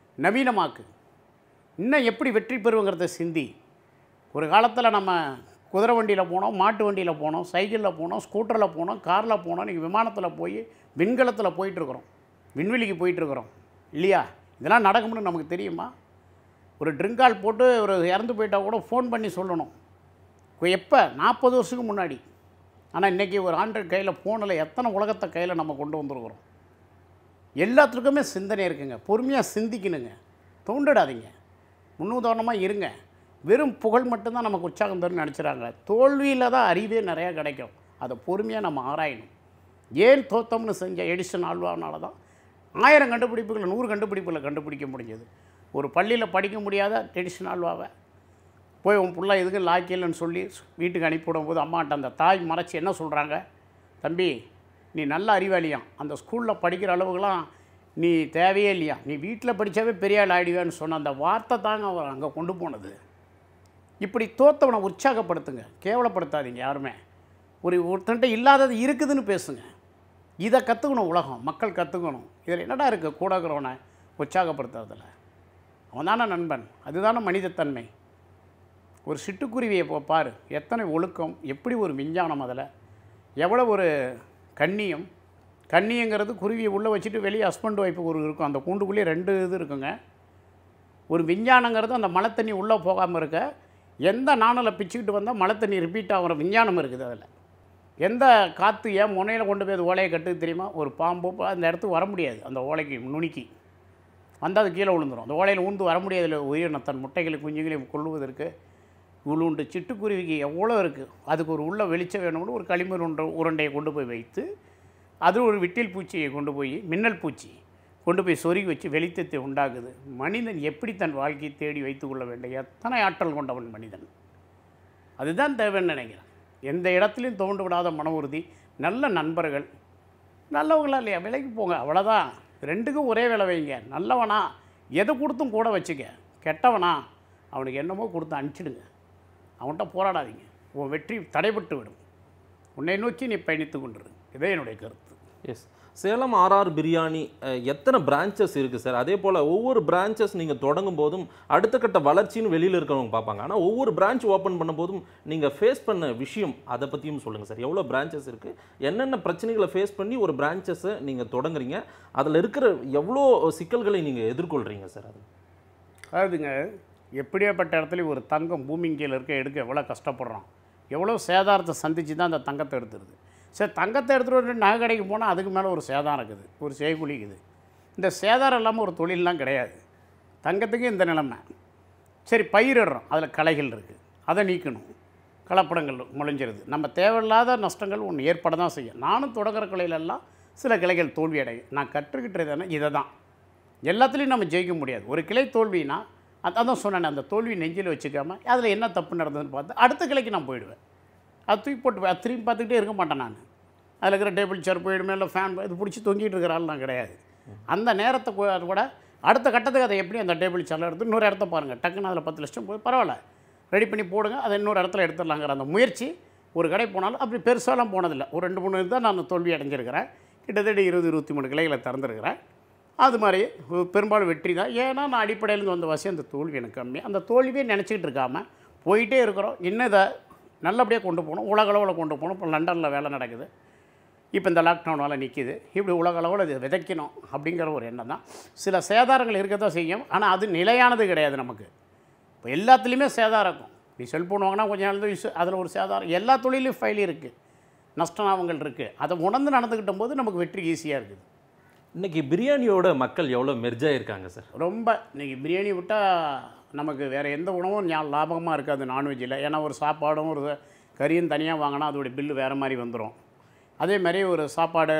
C: நவீனமாக்கு இன்னும் எப்படி வெற்றி பெறுவோங்கிறத சிந்தி ஒரு காலத்தில் நம்ம குதிரை வண்டியில் போனோம் மாட்டு வண்டியில் போனோம் சைக்கிளில் போனோம் ஸ்கூட்டரில் போனோம் காரில் போனோம் நீங்கள் விமானத்தில் போய் விண்கலத்தில் போயிட்டுருக்குறோம் விண்வெளிக்கு போயிட்டுருக்குறோம் இல்லையா இதெல்லாம் நடக்கும்னு நமக்கு தெரியுமா ஒரு ட்ரிங்க் கால் போட்டு ஒரு இறந்து போயிட்டா கூட ஃபோன் பண்ணி சொல்லணும் எப்போ நாற்பது வருஷத்துக்கு முன்னாடி ஆனால் இன்றைக்கி ஒரு ஆண்ட்ராய்டு கையில் ஃபோனில் எத்தனை உலகத்தை கையில் நம்ம கொண்டு வந்திருக்கிறோம் எல்லாத்துக்குமே சிந்தனை இருக்குங்க பொறுமையாக சிந்திக்கணுங்க தோண்டிடாதீங்க முன்னுதாரணமாக இருங்க வெறும் புகழ் மட்டும்தான் நமக்கு உற்சாகம் தரும்னு நினச்சிறாங்க தோல்வியில் தான் அறிவே நிறையா கிடைக்கும் அதை பொறுமையாக நம்ம ஆராயணும் ஏன் தோத்தம்னு செஞ்ச எடிசன் ஆழ்வானால தான் ஆயிரம் கண்டுபிடிப்புகளை நூறு கண்டுபிடிப்புகளை கண்டுபிடிக்க முடிஞ்சது ஒரு பள்ளியில் படிக்க முடியாத எடிசன் ஆழ்வாவை போய் உன் புள்ள எதுக்கு லாக்கியல்னு சொல்லி வீட்டுக்கு அனுப்பிவிடும் போது அம்மாட்ட அந்த தாய் மறைச்சி என்ன சொல்கிறாங்க தம்பி நீ நல்ல அறிவாளியாம் அந்த ஸ்கூலில் படிக்கிற அளவுக்குலாம் நீ தேவையே இல்லையா நீ வீட்டில் படித்தாவே பெரிய ஆள் ஆயிடுவேன்னு சொன்ன அந்த வார்த்தை தாங்க அவர் அங்கே கொண்டு போனது இப்படி தோத்தவனை உற்சாகப்படுத்துங்க கேவலப்படுத்தாதீங்க யாருமே ஒரு ஒருத்தன்ட்ட இல்லாதது இருக்குதுன்னு பேசுங்க இதை கற்றுக்கணும் உலகம் மக்கள் கற்றுக்கணும் இதில் என்னடா இருக்குது கூடக்கிறவனை உற்சாகப்படுத்துறதில்ல அவன் தானே நண்பன் அதுதானே மனிதத்தன்மை ஒரு சிட்டுக்குருவியை போ பாரு எத்தனை ஒழுக்கம் எப்படி ஒரு விஞ்ஞானம் அதில் எவ்வளோ ஒரு கண்ணியம் கண்ணியங்கிறது குருவியை உள்ளே வச்சுட்டு வெளியே ஹஸ்பண்ட் ஒய்ஃபுக்கு ஒரு இருக்கும் அந்த கூண்டுக்குள்ளேயே ரெண்டு இது இருக்குங்க ஒரு விஞ்ஞானங்கிறது அந்த மழை தண்ணி உள்ளே போகாமல் இருக்க எந்த நாணலை பிச்சுக்கிட்டு வந்தால் மழை தண்ணி ரிப்பீட் ஆகிற விஞ்ஞானம் இருக்குது அதில் எந்த காற்று ஏன் முனையில் கொண்டு போய் அது ஓலையை கட்டுது தெரியுமா ஒரு பாம்பு பா- அந்த இடத்துக்கு வர முடியாது அந்த ஓலைக்கு நுனிக்கி வந்தால் அது கீழே விழுந்துடும் அந்த ஓலையில் ஊந்து வர முடியாதுல உயிரினம் தன் முட்டைகளை குஞ்சுகளையும் கொள்ளுவதற்கு இவ்வளோண்டு சிட்டுக்குருவிக்கு எவ்வளோ இருக்குது அதுக்கு ஒரு உள்ள வெளிச்சம் வேணும்னு ஒரு களிமண் உருண்டை உருண்டையை கொண்டு போய் வைத்து அது ஒரு விட்டில் பூச்சியை கொண்டு போய் மின்னல் பூச்சி கொண்டு போய் சொருகி வச்சு வெளிச்சத்தை உண்டாக்குது மனிதன் எப்படி தன் வாழ்க்கையை தேடி வைத்துக் கொள்ள வேண்டும் எத்தனை ஆற்றல் கொண்டவன் மனிதன் அதுதான் தேவைன்னு நினைக்கிறேன் எந்த இடத்துலையும் தோண்டு விடாத மன உறுதி நல்ல நண்பர்கள் நல்லவங்களா இல்லையா விலைக்கு போங்க அவ்வளோதான் ரெண்டுக்கும் ஒரே விலை வைங்க நல்லவனா எதை கொடுத்தும் கூட வச்சுக்க கெட்டவனா அவனுக்கு என்னமோ கொடுத்து அனுப்பிச்சிடுங்க அவன்கிட்ட போராடாதீங்க உன் வெற்றி தடைபட்டு விடும் உன்னை நோக்கி நீ பயணித்து கொண்டிரு இதே என்னுடைய கருத்து
B: எஸ் சேலம் ஆர்ஆர் பிரியாணி அஹ், எத்தனை பிரான்ச்சஸ் இருக்குது சார் அதே போல் ஒவ்வொரு பிரான்ச்சஸ் நீங்கள் தொடங்கும் போதும் அடுத்த கட்ட வளர்ச்சின்னு வெளியில் இருக்கிறவங்க பார்ப்பாங்க ஆனால் ஒவ்வொரு பிரான்ச் ஓப்பன் பண்ணும்போதும் நீங்கள் ஃபேஸ் பண்ண விஷயம் அதை பற்றியும் சொல்லுங்கள் சார் எவ்வளோ பிரான்ச்சஸ் இருக்குது என்னென்ன பிரச்சனைகளை ஃபேஸ் பண்ணி ஒரு பிரான்ச்சஸை நீங்கள் தொடங்குறீங்க அதில் இருக்கிற எவ்வளோ சிக்கல்களை நீங்கள் எதிர்கொள்கிறீங்க சார் அது
C: அதாவதுங்க எப்படியாப்பட்ட இடத்துல ஒரு தங்கம் பூமியின் கீழே இருக்க எடுக்க எவ்வளோ கஷ்டப்படுறோம் எவ்வளோ சேதாரத்தை சந்திச்சு தான் அந்த தங்கத்தை எடுத்துருது சரி தங்கத்தை எடுத்துகிட்டு வந்து நகை கடைக்கு போனால் அதுக்கு மேலே ஒரு சேதாரம் இருக்குது ஒரு செய்குலி இருக்குது இந்த சேதாரம் இல்லாமல் ஒரு தொழிலெலாம் கிடையாது தங்கத்துக்கு இந்த நிலைமை சரி பயிரிடுறோம் அதில் களைகள் இருக்குது அதை நீக்கணும் கலப்படங்கள் முளைஞ்சிருது நம்ம தேவையில்லாத நஷ்டங்கள் ஒன்று ஏற்பட தான் செய்யும் நானும் தொடங்குற கிளையிலெல்லாம் சில கிளைகள் தோல்வி அடையும் நான் கற்றுக்கிட்டது என்ன இதை தான் எல்லாத்துலேயும் நம்ம ஜெயிக்க முடியாது ஒரு கிளை தோல்வினா அது- அதான் சொன்னேன் அந்த தோல்வி நெஞ்சில் வச்சுக்காம அதில் என்ன தப்பு நடந்ததுன்னு பார்த்து அடுத்த கிளைக்கு நான் போயிடுவேன் அது தூக்கி போட்டு போய் அது திரும்பி பார்த்துக்கிட்டே இருக்க மாட்டேன் நான் அதில் இருக்கிற டேபிள் சேர் போயிடுமே இல்லை ஃபேன் இது பிடிச்சி தொங்கிட்டு இருக்கிற ஆள் நான் கிடையாது அந்த நேரத்தை கொ- அது கூட அடுத்த கட்டத்துக்கு அதை எப்படி அந்த டேபிள் சேரில் எடுத்து இன்னொரு இடத்த பாருங்கள் டக்குன்னு அதில் பத்து லட்சம் போய் பரவாயில்ல ரெடி பண்ணி போடுங்க அதை இன்னொரு இடத்துல எடுத்துடலாங்கிற அந்த முயற்சி ஒரு கடை போனாலும் அப்படி பெருசாலாம் போனதில்லை ஒரு ரெண்டு மூணு தான் நான் தோல்வி அடைஞ்சிருக்கிறேன் கிட்டத்தட்ட இருபது இருபத்தி மூணு கிளைகளை திறந்துருக்கிறேன் அது மாதிரி பெரும்பாலும் வெற்றி தான் ஏன்னா நான் அடிப்படையிலேருந்து வந்த வாசி அந்த தோல்வி எனக்கு கம்மி அந்த தோல்வியை நினச்சிக்கிட்டு இருக்காமல் போயிட்டே இருக்கிறோம் இன்னும் இதை நல்லபடியாக கொண்டு போகணும் உலக அளவில் கொண்டு போகணும் இப்போ லண்டனில் வேலை நடக்குது இப்போ இந்த லாக்டவுனால் நிற்கிது இப்படி உலக அளவில் இது விதைக்கணும் அப்படிங்கிற ஒரு எண்ணம் தான் சில சேதாரங்கள் இருக்க தான் செய்யும் ஆனால் அது நிலையானது கிடையாது நமக்கு இப்போ எல்லாத்துலேயுமே சேதாரம் இருக்கும் நீ செல்ஃபோன் வாங்கினா கொஞ்ச நாள் தான் அதில் ஒரு சேதாரம் எல்லா தொழிலையும் ஃபைல் இருக்குது நஷ்ட லாபங்கள் இருக்குது அதை உணர்ந்து நடந்துக்கிட்ட போது நமக்கு வெற்றி ஈஸியாக இருக்குது
B: இன்னைக்கு பிரியாணியோட மக்கள் எவ்வளோ மெர்ஜாக இருக்காங்க சார்
C: ரொம்ப இன்றைக்கி பிரியாணி விட்டால் நமக்கு வேறு எந்த உணவும் ஞா லாபகமாக இருக்காது நான்வெஜ்ஜில் ஏன்னா ஒரு சாப்பாடும் ஒரு கறியும் தனியாக வாங்கினா அதோடைய பில்லு வேறு மாதிரி வந்துடும் அதே மாதிரி ஒரு சாப்பாடு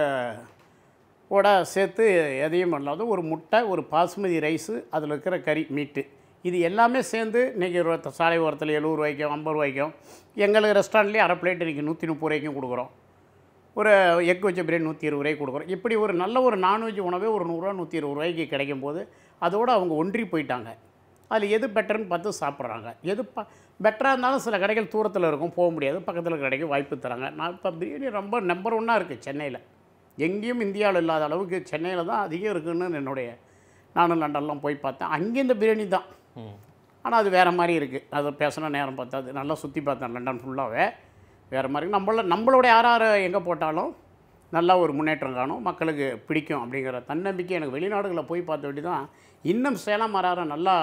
C: ஓட சேர்த்து எதையும் பண்ணலாது ஒரு முட்டை ஒரு பாசுமதி ரைஸு அதில் இருக்கிற கறி மீட்டு இது எல்லாமே சேர்ந்து இன்றைக்கி ஒரு சாலை ஓரத்தில் எழுபது ரூபாய்க்கும் ஐம்பது ரூபாய்க்கும் எங்களுக்கு ரெஸ்டாரண்ட்லேயே அரை பிளேட் இன்றைக்கி நூற்றி முப்பது ரூபாய்க்கும் கொடுக்குறோம் ஒரு எக் வச்ச பிரியாணி நூற்றி இருபது ரூபாய்க்கு கொடுக்குறோம் இப்படி ஒரு நல்ல ஒரு நான்வெஜ் உணவே ஒரு நூறுரூவா நூற்றி இருபது ரூபாய்க்கு கிடைக்கும் போது அதோடு அவங்க ஒன்றி போயிட்டாங்க அதில் எது பெட்டர்னு பார்த்து சாப்பிட்றாங்க எது ப பெட்டராக இருந்தாலும் சில கடைகள் தூரத்தில் இருக்கும் போக முடியாது பக்கத்தில் கடைக்கு வாய்ப்பு தராங்க நான் இப்போ பிரியாணி ரொம்ப நம்பர் ஒன்னாக இருக்குது சென்னையில் எங்கேயும் இந்தியாவில் இல்லாத அளவுக்கு சென்னையில் தான் அதிகம் இருக்குன்னு என்னுடைய நானும் லண்டன்லாம் போய் பார்த்தேன் அங்கே இந்த பிரியாணி தான் ஆனால் அது வேறு மாதிரி இருக்குது அதை பேசின நேரம் பார்த்தாது நல்லா சுற்றி பார்த்தேன் லண்டன் ஃபுல்லாகவே வேறு மாதிரி நம்மள நம்மளோட யார் யார் எங்கே போட்டாலும் நல்லா ஒரு முன்னேற்றம் காணும் மக்களுக்கு பிடிக்கும் அப்படிங்கிற தன்னம்பிக்கை எனக்கு வெளிநாடுகளில் போய் பார்த்த வேண்டி தான் இன்னும் சேலம் மாறார நல்லா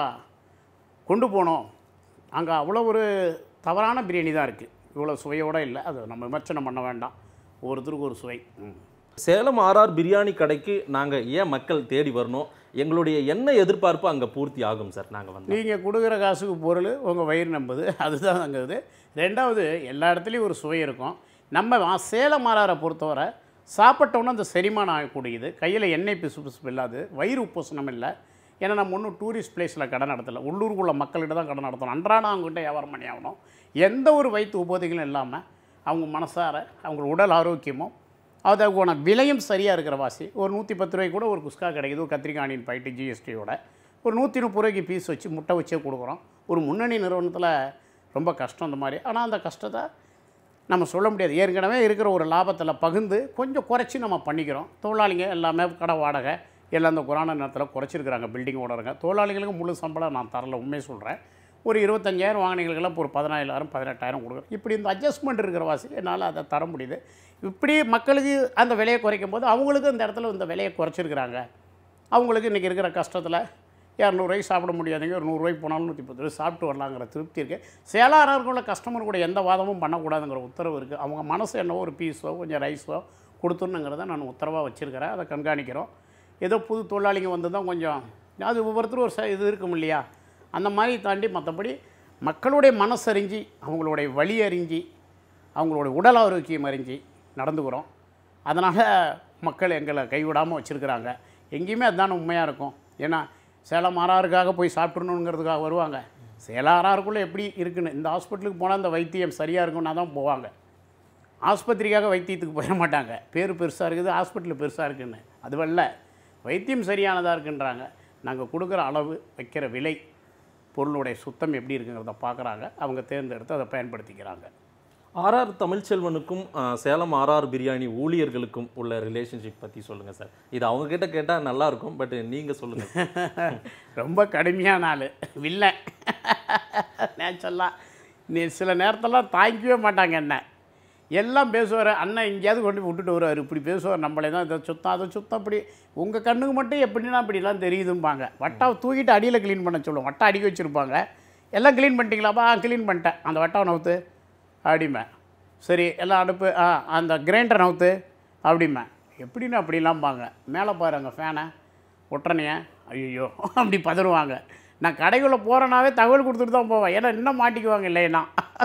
C: கொண்டு போனோம் அங்கே அவ்வளோ ஒரு தவறான பிரியாணி தான் இருக்குது இவ்வளோ சுவையோடு இல்லை அது நம்ம விமர்சனம் பண்ண வேண்டாம் ஒவ்வொருத்தருக்கும் ஒரு சுவை ம்.
B: சேலம் ஆர்ஆர் பிரியாணி கடைக்கு நாங்கள் ஏன் மக்கள் தேடி வரணும் எங்களுடைய என்ன எதிர்பார்ப்பு அங்கே பூர்த்தி ஆகும் சார் நாங்கள் வந்து
C: நீங்கள் கொடுக்குற காசுக்கு பொருள் உங்கள் வயிறு நம்புது அதுதான் அங்கே இது ரெண்டாவது எல்லா இடத்துலையும் ஒரு சுவை இருக்கும் நம்ம வா- சேலம் மாறாரை பொறுத்தவரை சாப்பிட்டோன்னே அந்த செரிமானம் ஆகக்கூடியது கையில் எண்ணெய் பிசு பிசுப்பு இல்லாது வயிறு உப்போசனம் இல்லை ஏன்னா நம்ம ஒன்றும் டூரிஸ்ட் பிளேஸில் கடை நடத்தலை உள்ளூருக்குள்ள மக்கள்கிட்ட தான் கடை நடத்தணும் அன்றாடம் அவங்ககிட்ட வியாபாரம் பண்ணி ஆகணும் எந்த ஒரு வயிற்று உபோதைகளும் இல்லாமல் அவங்க மனசார அவங்க உடல் ஆரோக்கியமும் அதுக்கான விலையும் சரியாக இருக்கிற வாசி ஒரு நூற்றி பத்து ரூபாய்க்கு கூட ஒரு குஸ்கா கிடைக்குது ஒரு கத்திரிக்காய் ஆனியன் பாயிட்டு ஜிஎஸ்டியோட ஒரு நூற்றி முப்பது ரூபாய்க்கு பீஸ் வச்சு முட்டை வச்சே கொடுக்குறோம் ஒரு முன்னணி நிறுவனத்தில் ரொம்ப கஷ்டம் இந்த மாதிரி ஆனால் அந்த கஷ்டத்தை நம்ம சொல்ல முடியாது ஏற்கனவே இருக்கிற ஒரு லாபத்தில் பகிர்ந்து கொஞ்சம் குறைச்சி நம்ம பண்ணிக்கிறோம் தொழிலாளிங்க எல்லாமே கடை வாடகை எல்லாம் இந்த கொரோனா நேரத்தில் குறைச்சிருக்கிறாங்க பில்டிங் ஓனருங்க தொழிலாளிகளுக்கு முழு சம்பளம் நான் தரல உண்மையை சொல்கிறேன் ஒரு இருபத்தஞ்சாயிரம் வாங்கினீங்களுக்கெல்லாம் இப்போ ஒரு பதினாயிரம் பதினெட்டாயிரம் கொடுக்குறோம் இப்படி இந்த அட்ஜஸ்ட்மெண்ட் இருக்கிற வாசி என்னால் அதை தர முடியுது இப்படி மக்களுக்கு அந்த விலையை குறைக்கும் போது அவங்களுக்கு இந்த இடத்துல இந்த விலையை குறைச்சிருக்கிறாங்க அவங்களுக்கு இன்றைக்கி இருக்கிற கஷ்டத்தில் இரநூறுவாய்க்கு சாப்பிட முடியாதுங்க ஒரு நூறுரூவாய்க்கு போனாலும் நூற்றி பத்து ரூபாய் சாப்பிட்டு வரலாங்கிற திருப்தி இருக்குது சேலாரர்களுள்ள கஸ்டமர் கூட எந்த வாதமும் பண்ணக்கூடாதுங்கிற உத்தரவு இருக்குது அவங்க மனசு என்னவோ ஒரு பீஸோ கொஞ்சம் ரைஸோ கொடுத்துருணுங்கிறத நான் உத்தரவாக வச்சுருக்கிறேன் அதை கண்காணிக்கிறோம் ஏதோ புது தொழிலாளிங்க வந்து தான் கொஞ்சம் அது ஒவ்வொருத்தரும் ஒரு ச இது இருக்கும் இல்லையா அந்த மாதிரி தாண்டி மற்றபடி மக்களுடைய மனசறிஞ்சு அவங்களுடைய வழி அறிஞ்சு அவங்களுடைய உடல் ஆரோக்கியம் அறிஞ்சு நடந்துக்கிறோம் அதனால் மக்கள் எங்களை கைவிடாமல் வச்சுருக்கிறாங்க எங்கேயுமே அதுதானே உண்மையாக இருக்கும் ஏன்னா சேலம் ஆறாருக்காக போய் சாப்பிட்றணுங்கிறதுக்காக வருவாங்க சேலம் ஆறாருக்குள்ளே எப்படி இருக்குன்னு இந்த ஹாஸ்பிட்டலுக்கு போனால் இந்த வைத்தியம் சரியாக இருக்குன்னா தான் போவாங்க ஆஸ்பத்திரிக்காக வைத்தியத்துக்கு போயிட மாட்டாங்க பேர் பெருசாக இருக்குது ஹாஸ்பிட்டல் பெருசாக இருக்குன்னு அது வரல வைத்தியம் சரியானதாக இருக்குன்றாங்க நாங்கள் கொடுக்குற அளவு வைக்கிற விலை பொருளுடைய சுத்தம் எப்படி இருக்குங்கிறத பார்க்குறாங்க அவங்க தேர்ந்தெடுத்து அதை பயன்படுத்திக்கிறாங்க
B: ஆர்ஆர் தமிழ்ச்செல்வனுக்கும் அஹ், சேலம் ஆர்ஆர் பிரியாணி ஊழியர்களுக்கும் உள்ள ரிலேஷன்ஷிப் பற்றி சொல்லுங்கள் சார் இது அவங்க கிட்ட கேட்டால் நல்லா இருக்கும் பட் நீங்கள் சொல்லுங்கள்
C: ரொம்ப கடுமையான ஆள் வில்லை நேச்சுரலாக நீ சில நேரத்தெல்லாம் தாங்கிக்கவே மாட்டாங்க என்ன எல்லாம் பேசுவார் அண்ணன் எங்கேயாவது கொண்டு போய் விட்டுட்டு வருவார் இப்படி பேசுவார் நம்மளே தான் இதை சுத்தம் அதை சுத்தம் அப்படி உங்கள் கண்ணுக்கு மட்டும் எப்படின்னா இப்படிலாம் தெரியுதும்பாங்க வட்டாவை தூக்கிட்டு அடியில் க்ளீன் பண்ண சொல்லுவோம் வட்டை அடிக்க வச்சுருப்பாங்க எல்லாம் க்ளீன் பண்ணிட்டீங்களாப்பா ஆ க்ளீன் பண்ணிட்டேன் அந்த வட்டாவை நவுத்து அப்படிம்பேன் சரி எல்லாம் அடுப்பு ஆ அந்த கிரைண்டர் நவுத்து அப்படிம்பேன் எப்படின்னு அப்படிலாம்பாங்க மேலே பாருங்க ஃபேனை ஒட்டுறனையே ஐயோ அப்படி பதறுவாங்க நான் கடைக்குள்ளே போகிறேனாவே தகவல் கொடுத்துட்டு தான் போவேன் ஏன்னா இன்னும் மாட்டிக்குவாங்க இல்லைன்னா